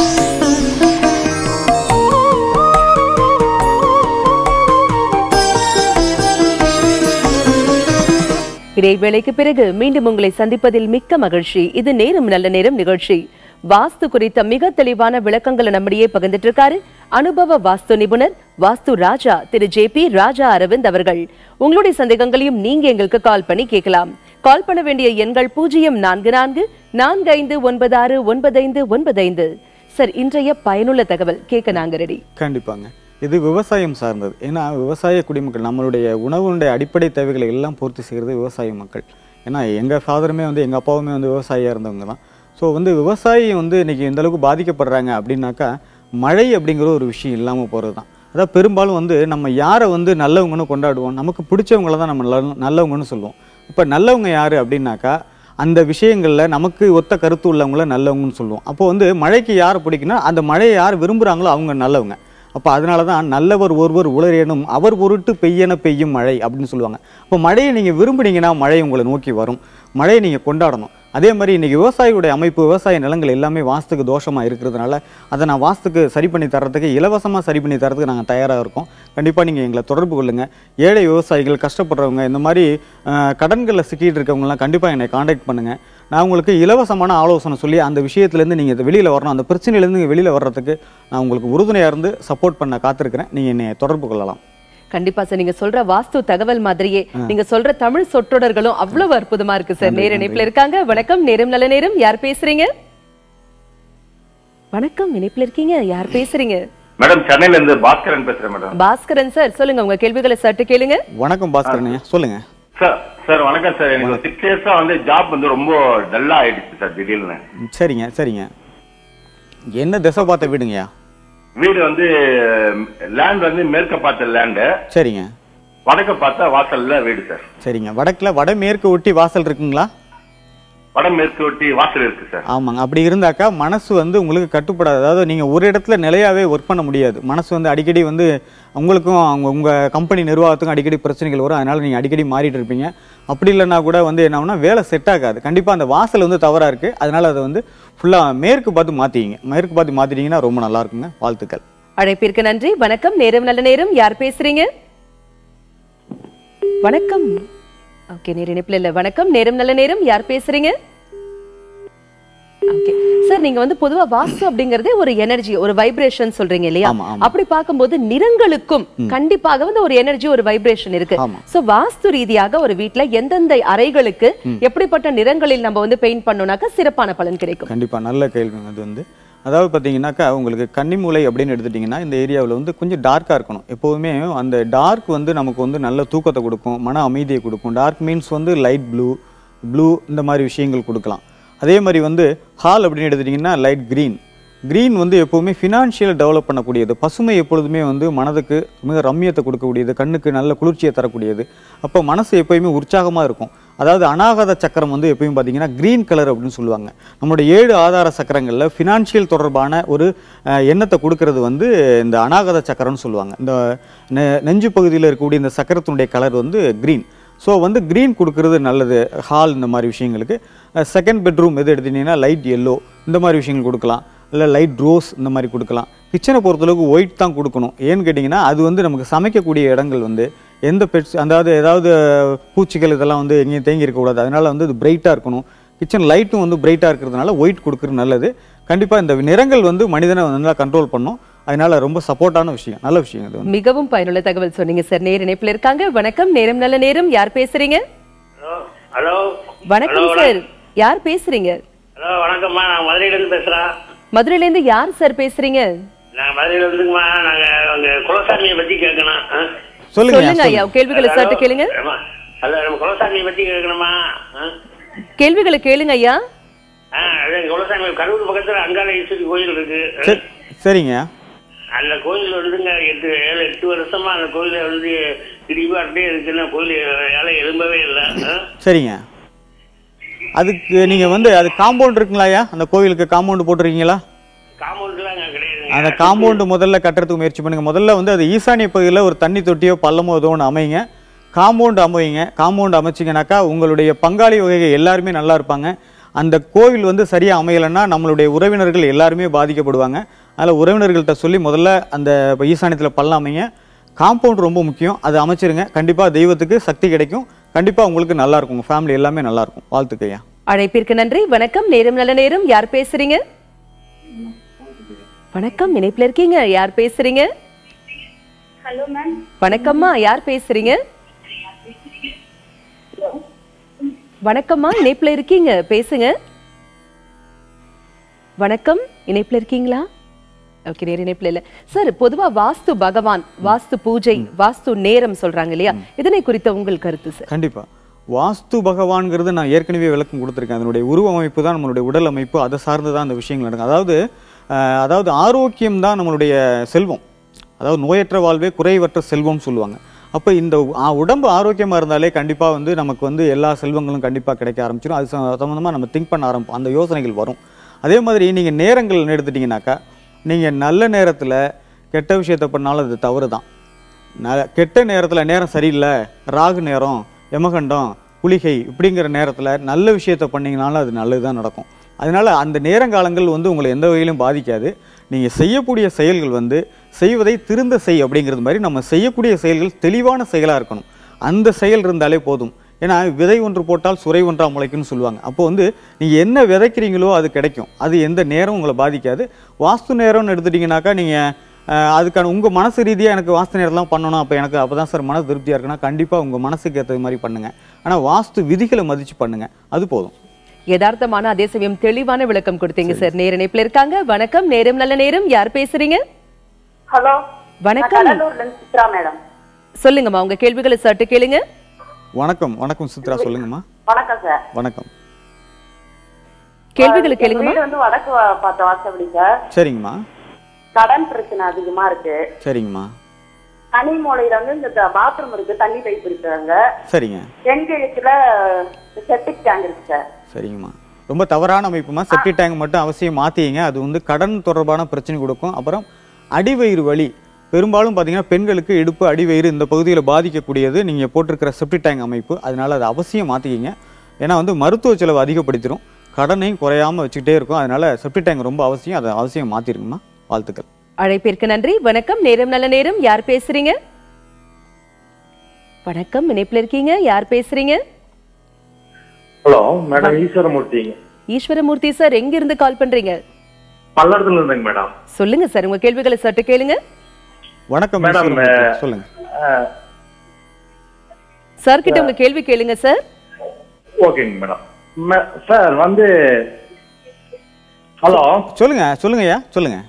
இடைவேளைக்கு பிறகு மீண்டும் உங்களை சந்திப்பதில் மிக்க மகிழ்ச்சி இது நேரம் நல்ல நேரம் நிகழ்ச்சி வாஸ்து குறித்த மிக தெளிவான விளக்கங்களை நம்மிடையே பகிர்ந்துட்டு இருக்காரு அனுபவ வாஸ்து நிபுணர் வாஸ்து ராஜா திரு ஜே பி ராஜா அரவிந்த் அவர்கள் உங்களுடைய சந்தேகங்களையும் நீங்க எங்களுக்கு கால் பண்ணி கேட்கலாம் கால் பண்ண வேண்டிய எண்கள் பூஜ்ஜியம் நான்கு நான்கு நான்கு ஐந்து ஒன்பது ஆறு ஒன்பதைந்து ஒன்பதைந்து சார் இன்றைய பயனுள்ள தகவல் கேட்க நாங்க ரெடி கண்டிப்பாங்க இது விவசாயம் சார்ந்தது ஏன்னா விவசாய குடிமக்கள் நம்மளுடைய உணவுடைய அடிப்படை தேவைகளை எல்லாம் பூர்த்தி செய்கிறது விவசாய மக்கள் ஏன்னா எங்கள் ஃபாதருமே வந்து எங்கள் அப்பாவுமே வந்து விவசாயியாக இருந்தவங்க தான் ஸோ வந்து விவசாயி வந்து இன்னைக்கு எந்த அளவுக்கு பாதிக்கப்படுறாங்க அப்படின்னாக்கா மழை அப்படிங்கிற ஒரு விஷயம் இல்லாமல் போகிறது தான் அதாவது பெரும்பாலும் வந்து நம்ம யாரை வந்து நல்லவங்கன்னு கொண்டாடுவோம் நமக்கு பிடிச்சவங்கள தான் நம்ம நல்ல நல்லவங்கன்னு சொல்லுவோம் இப்போ நல்லவங்க யார் அப்படின்னாக்கா அந்த விஷயங்களில் நமக்கு ஒத்த கருத்து உள்ளவங்கள நல்லவங்கன்னு சொல்லுவோம் அப்போ வந்து மழைக்கு யார் பிடிக்குன்னா அந்த மழையை யார் விரும்புகிறாங்களோ அவங்க நல்லவங்க அப்போ அதனால தான் நல்லவர் ஒருவர் உளரேனும் அவர் பொருட்டு பெய்யன பெய்யும் மழை அப்படின்னு சொல்லுவாங்க அப்போ மழையை நீங்கள் விரும்புனீங்கன்னா மழை உங்களை நோக்கி வரும் மழையை நீங்கள் கொண்டாடணும் அதே மாதிரி இன்றைக்கி விவசாயியுடைய அமைப்பு விவசாய நிலங்கள் எல்லாமே வாஸ்துக்கு தோஷமாக இருக்கிறதுனால அதை நான் வாஸ்துக்கு சரி பண்ணி தரத்துக்கு இலவசமாக சரி பண்ணி தரத்துக்கு நாங்கள் தயாராக இருக்கோம் கண்டிப்பாக நீங்கள் எங்களை தொடர்பு கொள்ளுங்கள் ஏழை விவசாயிகள் கஷ்டப்படுறவங்க இந்த மாதிரி அஹ், கடன்களில் சிக்கிட்டு இருக்கவங்கலாம் கண்டிப்பாக என்னை காண்டாக்ட் பண்ணுங்கள் நான் உங்களுக்கு இலவசமான ஆலோசனை சொல்லி அந்த விஷயத்துலேருந்து நீங்கள் வெளியில் வரணும் அந்த பிரச்சனையிலேருந்து நீங்கள் வெளியில் வர்றதுக்கு நான் உங்களுக்கு உறுதுணையாக இருந்து சப்போர்ட் பண்ண காத்திருக்கிறேன் நீங்கள் என்னை தொடர்பு கொள்ளலாம் கண்டிப்பா சார் நீங்க சொல்ற வாஸ்து தகவல் மாதிரியே நீங்க சொல்ற தமிழ் சொற்றொடர்களும் அவ்வளவு அற்புதமா இருக்கு சார் நேர இணைப்புல இருக்காங்க வணக்கம் நேரம் நல்ல நேரம் யார் பேசுறீங்க வணக்கம் இணைப்புல இருக்கீங்க யார் பேசுறீங்க மேடம் சென்னையில இருந்து பாஸ்கரன் பேசுறேன் மேடம் பாஸ்கரன் சார் சொல்லுங்க உங்க கேள்விகளை சட்டு கேளுங்க வணக்கம் பாஸ்கரன் சொல்லுங்கள் சார் சார் வணக்கம் சார் எனக்கு சிக்ஸ் இயர்ஸா வந்து ஜாப் வந்து ரொம்ப டல்லா ஆயிடுச்சு சார் திடீர்னு சரிங்க சரிங்க என்ன திசை பார்த்த வீடுங்கய்யா வீடு வந்து லேண்ட் வந்து மேற்க பார்த்த லேண்டு சரிங்க வடக்க பார்த்தா வாசல்ல வீடு சார் சரிங்க வடக்கில் வடமேற்கு ஒட்டி வாசல் இருக்குங்களா வடமேற்கு ஒட்டி வாசல் இருக்கு சார் ஆமாங்க அப்படி இருந்தாக்கா மனசு வந்து உங்களுக்கு கட்டுப்படாது அதாவது நீங்கள் ஒரு இடத்துல நிலையாவே ஒர்க் பண்ண முடியாது மனசு வந்து அடிக்கடி வந்து உங்களுக்கும் அவங்க உங்கள் கம்பெனி நிர்வாகத்துக்கும் அடிக்கடி பிரச்சனைகள் வரும் அதனால நீங்கள் அடிக்கடி மாறிட்டு இருப்பீங்க அப்படி இல்லைன்னா கூட வந்து என்னன்னா வேலை செட் ஆகாது கண்டிப்பாக அந்த வாசல் வந்து தவறாக இருக்குது அதனால அதை வந்து ஃபுல்லாக மேற்கு பார்த்து மாற்றிக்கிங்க மேற்கு பார்த்து மாற்றிட்டீங்கன்னா ரொம்ப நல்லா இருக்குங்க வாழ்த்துக்கள் அழைப்பிற்கு நன்றி வணக்கம் நேரம் நல்ல நேரம் யார் பேசுறீங்க வணக்கம் ஓகே நேர இணைப்புல இல்ல வணக்கம் நேரம் நல்ல நேரம் யார் பேசுறீங்க ஓகே சார் நீங்க வந்து பொதுவா வாஸ்து அப்படிங்கறதே ஒரு எனர்ஜி ஒரு வைப்ரேஷன் சொல்றீங்க இல்லையா ஆமா, ஆமா. அப்படி பார்க்கும்போது நிறங்களுக்கும் கண்டிப்பாக வந்து ஒரு எனர்ஜி ஒரு வைப்ரேஷன் இருக்கு ஆமா. சோ வாஸ்து ரீதியாக ஒரு வீட்ல எந்தெந்த அறைகளுக்கு எப்படிப்பட்ட நிறங்களில் நம்ம வந்து பெயிண்ட் பண்ணோம்னாக்கா சிறப்பான பலன் கிடைக்கும் கண்டிப்பாக நல்ல கேள்விங்க அது வந்து அதாவது பார்த்தீங்கன்னாக்கா உங்களுக்கு கன்னிமூலை அப்படின்னு எடுத்துட்டிங்கன்னா இந்த ஏரியாவில் வந்து கொஞ்சம் டார்க்காக இருக்கணும் எப்போதுமே அந்த டார்க் வந்து நமக்கு வந்து நல்ல தூக்கத்தை கொடுக்கும் மன அமைதியை கொடுக்கும் டார்க் மீன்ஸ் வந்து லைட் ப்ளூ ப்ளூ இந்த மாதிரி விஷயங்கள் கொடுக்கலாம் அதே மாதிரி வந்து ஹால் அப்படின்னு எடுத்துட்டிங்கன்னா லைட் க்ரீன் க்ரீன் வந்து எப்போவுமே ஃபினான்ஷியல் டெவலப் பண்ணக்கூடியது பசுமை எப்பொழுதுமே வந்து மனதுக்கு மிக ரம்மியத்தை கொடுக்கக்கூடியது கண்ணுக்கு நல்ல குளிர்ச்சியை தரக்கூடியது அப்போ மனசு எப்பயுமே உற்சாகமாக இருக்கும் அதாவது அநாகத சக்கரம் வந்து எப்பயும் பார்த்தீங்கன்னா க்ரீன் கலர் அப்படின்னு சொல்லுவாங்க நம்மளுடைய ஏழு ஆதார சக்கரங்களில் ஃபினான்ஷியல் தொடர்பான ஒரு அஹ், எண்ணத்தை கொடுக்கறது வந்து இந்த அநாகத சக்கரம்னு சொல்லுவாங்க இந்த நெ- நெஞ்சு பகுதியில் இருக்கக்கூடிய இந்த சக்கரத்தினுடைய கலர் வந்து க்ரீன் ஸோ வந்து க்ரீன் கொடுக்கறது நல்லது ஹால் இந்த மாதிரி விஷயங்களுக்கு செகண்ட் பெட்ரூம் எது எடுத்தீங்கன்னா லைட் எல்லோ இந்த மாதிரி விஷயங்கள் கொடுக்கலாம் இல்லை லைட் ரோஸ் இந்த மாதிரி கொடுக்கலாம் கிச்சனை பொறுத்தளவுக்கு ஒயிட் தான் கொடுக்கணும் ஏன்னு கேட்டிங்கன்னா அது வந்து நமக்கு சமைக்கக்கூடிய இடங்கள் வந்து எந்த பெட்ஸ் அதாவது ஏதாவது பூச்சிகள் இதெல்லாம் வந்து எங்கேயும் தேங்கி இருக்கக்கூடாது அதனால வந்து இது பிரைட்டாக இருக்கணும் கிச்சன் லைட்டும் வந்து பிரைட்டாக இருக்கிறதுனால ஒயிட் கொடுக்குறது நல்லது கண்டிப்பாக இந்த நிறங்கள் வந்து மனிதனை நல்லா கண்ட்ரோல் பண்ணும் அதனால ரொம்ப சப்போர்ட்டான விஷயம் நல்ல விஷயம் இது வந்து மிகவும் பயனுள்ள தகவல் சொன்னீங்க சார் நேர இணைப்புல இருக்காங்க வணக்கம் நேரம் நல்ல நேரம் யார் பேசுறீங்க ஹலோ வணக்கம் சார் யார் பேசுறீங்க ஹலோ வணக்கம்மா நான் மதுரையில இருந்து பேசுறேன் மதுரையில இருந்து யார் சார் பேசுறீங்க நான் மதுரையில இருந்துங்கம்மா நாங்க உங்க குலசாமியை பத்தி கேட்கணும் ஆ? சொல்லுங்க ஐயா கேள்விகளை சட்டு கேளுங்க ஆமா. அல்ல நம்ம குலசாமியை பத்தி கேட்கணுமா ஆ? கேள்விகளை கேளுங்க ஐயா ஆ, அது எங்க குலசாமி கரூர் பக்கத்துல அங்காள ஈஸ்வரி கோயில் இருக்கு சரி சரிங்க அந்த கோயில் வந்துங்க எட்டு ஏழு எட்டு வருஷமா அந்த கோயில வந்து இடிபாட்டே இருக்குன்னு கோயில் வேலை எழும்பவே இல்லை ஆ? சரிங்க அதுக்கு நீங்கள் வந்து அது காம்பவுண்ட் இருக்குங்களா ஐயா அந்த கோவிலுக்கு காம்பவுண்ட் போட்டிருக்கீங்களா காம்பவுண்ட்லாம் அங்க கிடையாதுங்க அந்த காம்பவுண்டு முதல்ல கட்டுறதுக்கு முயற்சி பண்ணுங்க முதல்ல வந்து அது ஈசானிய பகுதியில் ஒரு தண்ணி தொட்டியோ பள்ளமோ ஏதோ ஒன்று அமைங்க காம்பவுண்டு அமைங்க காம்பவுண்டு அமைச்சிங்கனாக்கா உங்களுடைய பங்காளி வகைகள் எல்லாருமே நல்லா இருப்பாங்க அந்த கோவில் வந்து சரியாக அமையலைன்னா நம்மளுடைய உறவினர்கள் எல்லாருமே பாதிக்கப்படுவாங்க அதில் உறவினர்கள்ட்ட சொல்லி முதல்ல அந்த ஈசானியத்தில் பள்ளம் அமைங்க காம்பவுண்ட் ரொம்ப முக்கியம் அதை அமைச்சிருங்க கண்டிப்பாக தெய்வத்துக்கு சக்தி கிடைக்கும் கண்டிப்பாக உங்களுக்கு நல்லா இருக்கும் உங்கள் ஃபேமிலி எல்லாமே நல்லா இருக்கும் வாழ்த்துக்கையா அழைப்பிற்கு நன்றி வணக்கம் நேரம் நல்ல நேரம் யார் பேசுறீங்க வணக்கம் இணைப்புல இருக்கீங்க யார் பேசுறீங்க ஹலோ மேம் வணக்கம்மா யார் பேசுறீங்க வணக்கம்மா இணைப்புல இருக்கீங்க பேசுங்க வணக்கம் இணைப்புல இருக்கீங்களா ஓகே நேர இணைப்புல இல்ல சார் பொதுவா வாஸ்து பகவான் வாஸ்து பூஜை வாஸ்து நேரம் சொல்றாங்க இல்லையா இதனை குறித்த உங்கள் கருத்து சார் கண்டிப்பா வாஸ்து பகவான்ங்கிறது நான் ஏற்கனவே விளக்கம் கொடுத்துருக்கேன் அதனுடைய உருவ அமைப்பு தான் நம்மளுடைய உடல் அமைப்பு அதை சார்ந்து தான் அந்த விஷயங்கள் நடக்கும் அதாவது அஹ், அதாவது ஆரோக்கியம் தான் நம்மளுடைய செல்வம் அதாவது நோயற்ற வாழ்வே குறைவற்ற செல்வம்னு சொல்லுவாங்க அப்போ இந்த ஆ- உடம்பு ஆரோக்கியமாக இருந்தாலே கண்டிப்பாக வந்து நமக்கு வந்து எல்லா செல்வங்களும் கண்டிப்பாக கிடைக்க ஆரம்பிச்சிடும் அது சம்மந்தமாக நம்ம திங்க் பண்ண ஆரம்பிப்போம் அந்த யோசனைகள் வரும் அதே மாதிரி நீங்கள் நேரங்கள் எடுத்துட்டிங்கனாக்கா நீங்கள் நல்ல நேரத்தில் கெட்ட விஷயத்தை பண்ணாலும் அது தவறு தான் ந கெட்ட நேரத்தில் நேரம் சரியில்லை ராகு நேரம் யமகண்டம் குளிகை இப்படிங்கிற நேரத்தில் நல்ல விஷயத்தை பண்ணீங்கனாலும் அது நல்லது தான் நடக்கும் அதனால் அந்த நேரங்காலங்கள் வந்து உங்களை எந்த வகையிலும் பாதிக்காது நீங்கள் செய்யக்கூடிய செயல்கள் வந்து செய்வதை திருந்த செய் அப்படிங்கிறது மாதிரி நம்ம செய்யக்கூடிய செயல்கள் தெளிவான செயலாக இருக்கணும் அந்த செயல் இருந்தாலே போதும் ஏன்னா விதை ஒன்று போட்டால் சுரை ஒன்றா முளைக்கும்னு சொல்லுவாங்க அப்போ வந்து நீங்கள் என்ன விதைக்கிறீங்களோ அது கிடைக்கும் அது எந்த நேரம் உங்களை பாதிக்காது வாஸ்து நேரம்னு எடுத்துட்டிங்கனாக்கா நீங்கள் அஹ் அதுக்கான உங்கள் மனசு ரீதியாக எனக்கு வாஸ்து நேரம்லாம் பண்ணணும் அப்போ எனக்கு அப்போ தான் சார் மனசு திருப்தியாக இருக்குன்னா கண்டிப்பாக உங்கள் மனசுக்கு ஏற்றது மாதிரி பண்ணுங்கள் ஆனால் வாஸ்து விதிகளை மதித்து பண்ணுங்கள் அது போதும் யதார்த்தமான அதே சமயம் தெளிவான விளக்கம் கொடுத்தீங்க சார் நேர இணைப்புல இருக்காங்க வணக்கம் நேரம் நல்ல நேரம் யார் பேசுறீங்க ஹலோ வணக்கம் கடலூர்ல இருந்து சித்ரா மேடம் சொல்லுங்கம்மா உங்க கேள்விகளை சட்டு கேளுங்க வணக்கம் வணக்கம் சித்ரா சொல்லுங்கம்மா வணக்கம் சார் வணக்கம் கேள்விகளை எங்க கேளுங்கம்மா வீடு வந்து வடக்கு வா- பார்த்த வாசப்படி சார் சரிங்கம்மா கடன் பிரச்சனை அதிகமா இருக்கு சரிங்கம்மா தனி மூலையில வந்து இந்த பாத்ரூம் இருக்கு தண்ணி பைப் இருக்காங்க சரிங்க தென்கிழக்குல செப்டிக் டேங்க் இருக்கு சார் சரிங்கம்மா ரொம்ப தவறான அமைப்புமா செப்டி டேங்க் மட்டும் அவசியம் மாற்றிங்க அது வந்து கடன் தொடர்பான பிரச்சனை கொடுக்கும் அப்புறம் அடிவயிறு வலி பெரும்பாலும் பார்த்தீங்கன்னா பெண்களுக்கு இடுப்பு அடிவயிறு இந்த பகுதியில் பாதிக்கக்கூடியது நீங்கள் போட்டிருக்கிற செப்டி டேங்க் அமைப்பு அதனால் அதை அவசியம் மாற்றிக்கிங்க ஏன்னா வந்து மருத்துவ செலவு அதிகப்படுத்திடும் கடனையும் குறையாமல் வச்சுக்கிட்டே இருக்கும் அதனால் செப்டி டேங்க் ரொம்ப அவசியம் அதை அவசியம் மாற்றிருங்கம்மா வாழ்த்துக்கள் அழைப்பிற்கு நன்றி வணக்கம் நேரம் நல்ல நேரம் யார் பேசுறீங்க வணக்கம் இணைப்புல இருக்கீங்க யார் பேசுறீங்க ஹலோ மேடம் ஈஸ்வரமூர்த்திங்க ஈஸ்வரமூர்த்தி சார் எங்க இருந்து கால் பண்றீங்க பல்லடத்துல இருந்தேங்க மேடம் சொல்லுங்க சார் உங்க கேள்விகளை சட்டு கேளுங்க வணக்கம் மேடம், ஈஸ்வரமூர்த்தி. அஹ், சொல்லுங்க சார் கிட்ட உங்க கேள்வி கேளுங்க சார் ஓகேங்க மேடம் மே- சார் வந்து ஹலோ சொல்லுங்க சொல்லுங்க ஐயா சொல்லுங்க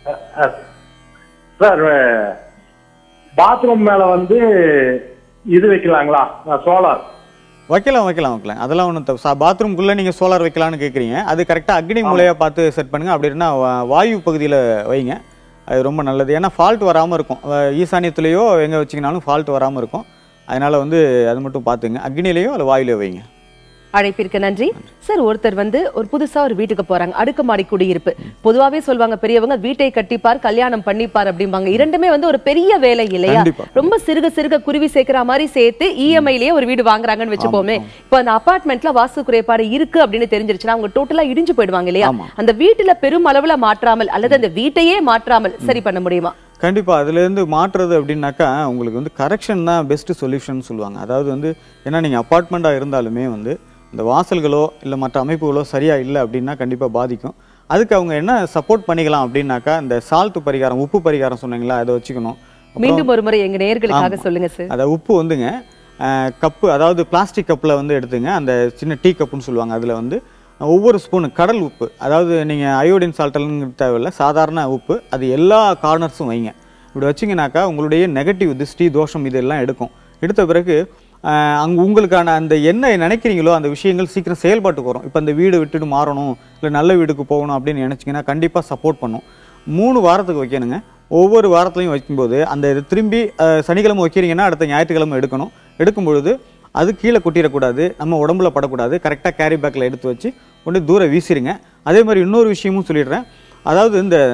சார் பாத்ரூம் மேல வந்து இது வைக்கலாங்களா சோலார் வைக்கலாம் வைக்கலாம் வைக்கலாம் அதெல்லாம் ஒன்றும் பாத்ரூம்குள்ளே நீங்கள் சோலார் வைக்கலாம்னு கேட்குறீங்க அது கரெக்டாக அக்னி மூலையாக பார்த்து செட் பண்ணுங்க அப்படி இல்லைன்னா வா- வாயு பகுதியில் வைங்க அது ரொம்ப நல்லது ஏன்னா ஃபால்ட் வராமல் இருக்கும் அஹ் ஈசானியத்துலேயோ எங்கே வச்சிங்கனாலும் ஃபால்ட் வராமல் இருக்கும் அதனால் வந்து அது மட்டும் பார்த்துங்க அக்னிலேயோ இல்லை வாயுலையோ வைங்க அழைப்பிற்கு நன்றி சார் ஒருத்தர் வந்து ஒரு புதுசா ஒரு வீட்டுக்கு போறாங்க அடுக்குமாடி குடியிருப்பு பொதுவாவே சொல்லுவாங்க பெரியவங்க வீட்டை கட்டிப்பார் கல்யாணம் பண்ணிப்பார் அப்படிம்பாங்க இரண்டுமே வந்து ஒரு பெரிய வேலை இல்லையா கண்டிப்பா. ரொம்ப சிறுக சிறுக குருவி சேர்க்கிற மாதிரி சேர்த்து இஎம்ஐலயே ஒரு வீடு வாங்குறாங்கன்னு வச்சுப்போமே இப்போ அந்த அபார்ட்மெண்ட்ல வாஸ்து குறைபாடு இருக்கு அப்படின்னு தெரிஞ்சிருச்சுன்னா அவங்க டோட்டலா இடிஞ்சு போயிடுவாங்க இல்லையா ஆமா. அந்த வீட்டுல பெரும் அளவுல மாற்றாமல் அல்லது அந்த வீட்டையே மாற்றாமல் சரி பண்ண முடியுமா கண்டிப்பாக அதுலேருந்து மாற்றுறது அப்படின்னாக்கா உங்களுக்கு வந்து கரெக்ஷன் தான் பெஸ்ட் சொல்யூஷன் சொல்லுவாங்க அதாவது வந்து ஏன்னா நீங்கள் அப்பார்ட்மெண்ட்டாக இருந்தாலுமே வந்து இந்த வாசல்களோ இல்லை மற்ற அமைப்புகளோ சரியாக இல்லை அப்படின்னா கண்டிப்பாக பாதிக்கும் அதுக்கு அவங்க என்ன சப்போர்ட் பண்ணிக்கலாம் அப்படின்னாக்கா இந்த சால்ட் பரிகாரம் உப்பு பரிகாரம் சொன்னீங்களா அதை வச்சுக்கணும் அப்புறம் மீண்டும் ஒரு முறை எங்க நேயர்களுக்காக ஆமா. சொல்லுங்க சார் அதை உப்பு வந்துங்க அஹ், கப்பு அதாவது பிளாஸ்டிக் கப்பில் வந்து எடுத்துங்க அந்த சின்ன டீ கப்புன்னு சொல்லுவாங்க அதில் வந்து ஒவ்வொரு ஸ்பூனு கடல் உப்பு அதாவது நீங்கள் அயோடின் சால்ட்டல்னு தேவையில்ல சாதாரண உப்பு அது எல்லா கார்னர்ஸும் வைங்க இப்படி வச்சிங்கனாக்கா உங்களுடைய நெகட்டிவ் திருஷ்டி தோஷம் இதெல்லாம் எடுக்கும் எடுத்த பிறகு அங்கே உங்களுக்கான அந்த என்ன நினைக்கிறீங்களோ அந்த விஷயங்கள் சீக்கிரம் செயல்பாட்டுக்கு வரும் இப்போ அந்த வீடு விட்டுட்டு மாறணும் இல்லை நல்ல வீடுக்கு போகணும் அப்படின்னு நினச்சிங்கன்னா கண்டிப்பாக சப்போர்ட் பண்ணும் மூணு வாரத்துக்கு வைக்கணுங்க ஒவ்வொரு வாரத்துலையும் வைக்கும்போது அந்த இது திரும்பி அஹ், சனிக்கிழமை வைக்கிறீங்கன்னா அடுத்த ஞாயிற்றுக்கிழமை எடுக்கணும் எடுக்கும் பொழுது அது கீழே கொட்டிடக்கூடாது நம்ம உடம்புல படக்கூடாது கரெக்டாக கேரி பேக்கில் எடுத்து வச்சு கொண்டு தூர வீசிடுங்க அதே மாதிரி இன்னொரு விஷயமும் சொல்லிடுறேன் அதாவது இந்த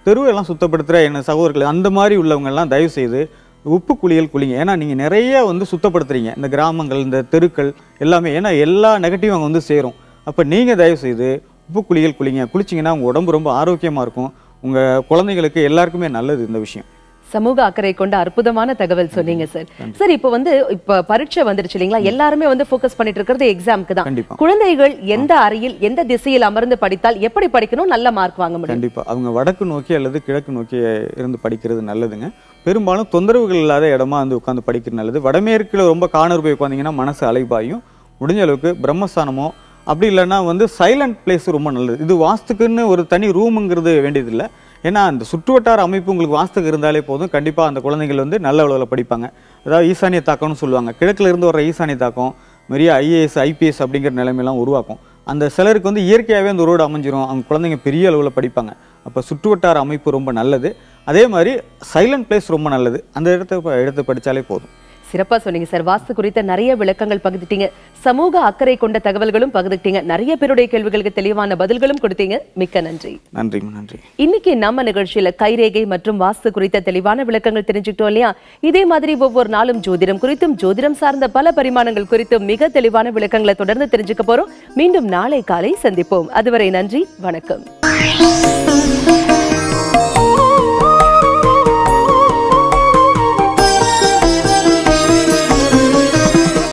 தெருவெல்லாம் சுத்தப்படுத்துகிற என்ன சகோதரர்கள் அந்த மாதிரி உள்ளவங்க எல்லாம் தயவு செய்து உப்பு குளியல் குளிங்க ஏன்னா நீங்கள் நிறைய வந்து சுத்தப்படுத்துறீங்க இந்த கிராமங்கள் இந்த தெருக்கள் எல்லாமே ஏன்னா எல்லா நெகட்டிவ் அங்கே வந்து சேரும் அப்போ நீங்கள் தயவு செய்து உப்பு குளியல் குளிங்க குளிச்சிங்கன்னா உங்கள் உடம்பு ரொம்ப ஆரோக்கியமாக இருக்கும் உங்கள் குழந்தைங்களுக்கு எல்லாருக்குமே நல்லது இந்த விஷயம் சமூக அக்கறை கொண்ட அற்புதமான தகவல் சொன்னீங்க சார் சார் இப்போ வந்து இப்ப பரீட்சை வந்துருச்சு இல்லைங்களா எல்லாருமே வந்து ஃபோக்கஸ் பண்ணிட்டு இருக்கிறது எக்ஸாம்க்கு தான் கண்டிப்பா. குழந்தைகள் எந்த அறையில் எந்த திசையில் அமர்ந்து படித்தால் எப்படி படிக்கணும் நல்ல மார்க் வாங்க முடியும் கண்டிப்பா அவங்க வடக்கு நோக்கி அல்லது கிழக்கு நோக்கி இருந்து படிக்கிறது நல்லதுங்க பெரும்பாலும் தொந்தரவுகள் இல்லாத இடமா வந்து உட்காந்து படிக்கிறது நல்லது வடமேற்குல ரொம்ப காணர் போய் உட்காந்தீங்கன்னா மனசு அலைபாயும் முடிஞ்ச அளவுக்கு பிரம்மஸ்தானமோ அப்படி இல்லைன்னா வந்து சைலண்ட் பிளேஸ் ரொம்ப நல்லது இது வாஸ்துக்குன்னு ஒரு தனி ரூமுங்கிறது வேண்டியதில்லை ஏன்னா அந்த சுற்றுவட்டார அமைப்பு உங்களுக்கு வாஸ்துக்கு இருந்தாலே போதும் கண்டிப்பாக அந்த குழந்தைகள் வந்து நல்ல அளவில் படிப்பாங்க அதாவது ஈசானிய தாக்கம்னு சொல்லுவாங்க கிழக்குல இருந்து வர ஈசானிய தாக்கம் நிறைய ஐஏஎஸ் ஐபிஎஸ் அப்படிங்கிற நிலைமையெல்லாம் உருவாக்கும் அந்த சிலருக்கு வந்து இயற்கையாகவே அந்த ரோடு அமைஞ்சிரும் அவங்க குழந்தைங்க பெரிய அளவில் படிப்பாங்க அப்போ சுற்றுவட்டார அமைப்பு ரொம்ப நல்லது அதே மாதிரி சைலண்ட் பிளேஸ் ரொம்ப நல்லது அந்த இடத்த ப- எடுத்து படித்தாலே போதும் சிறப்பா சொன்னீங்க சார் வாஸ்து குறித்த நிறைய விளக்கங்கள் பகிர்ந்துட்டீங்க சமூக அக்கறை கொண்ட தகவல்களும் பகிர்ந்துட்டீங்க நிறைய பேருடைய கேள்விகளுக்கு தெளிவான பதில்களும் கொடுத்தீங்க மிக்க நன்றி நன்றி நன்றி இன்னைக்கு நம்ம நிகழ்ச்சியில கைரேகை மற்றும் வாஸ்து குறித்த தெளிவான விளக்கங்கள் தெரிஞ்சுக்கிட்டோம் இல்லையா இதே மாதிரி ஒவ்வொரு நாளும் ஜோதிடம் குறித்தும் ஜோதிடம் சார்ந்த பல பரிமாணங்கள் குறித்தும் மிக தெளிவான விளக்கங்களை தொடர்ந்து தெரிஞ்சுக்க போறோம் மீண்டும் நாளை காலை சந்திப்போம் அதுவரை நன்றி வணக்கம்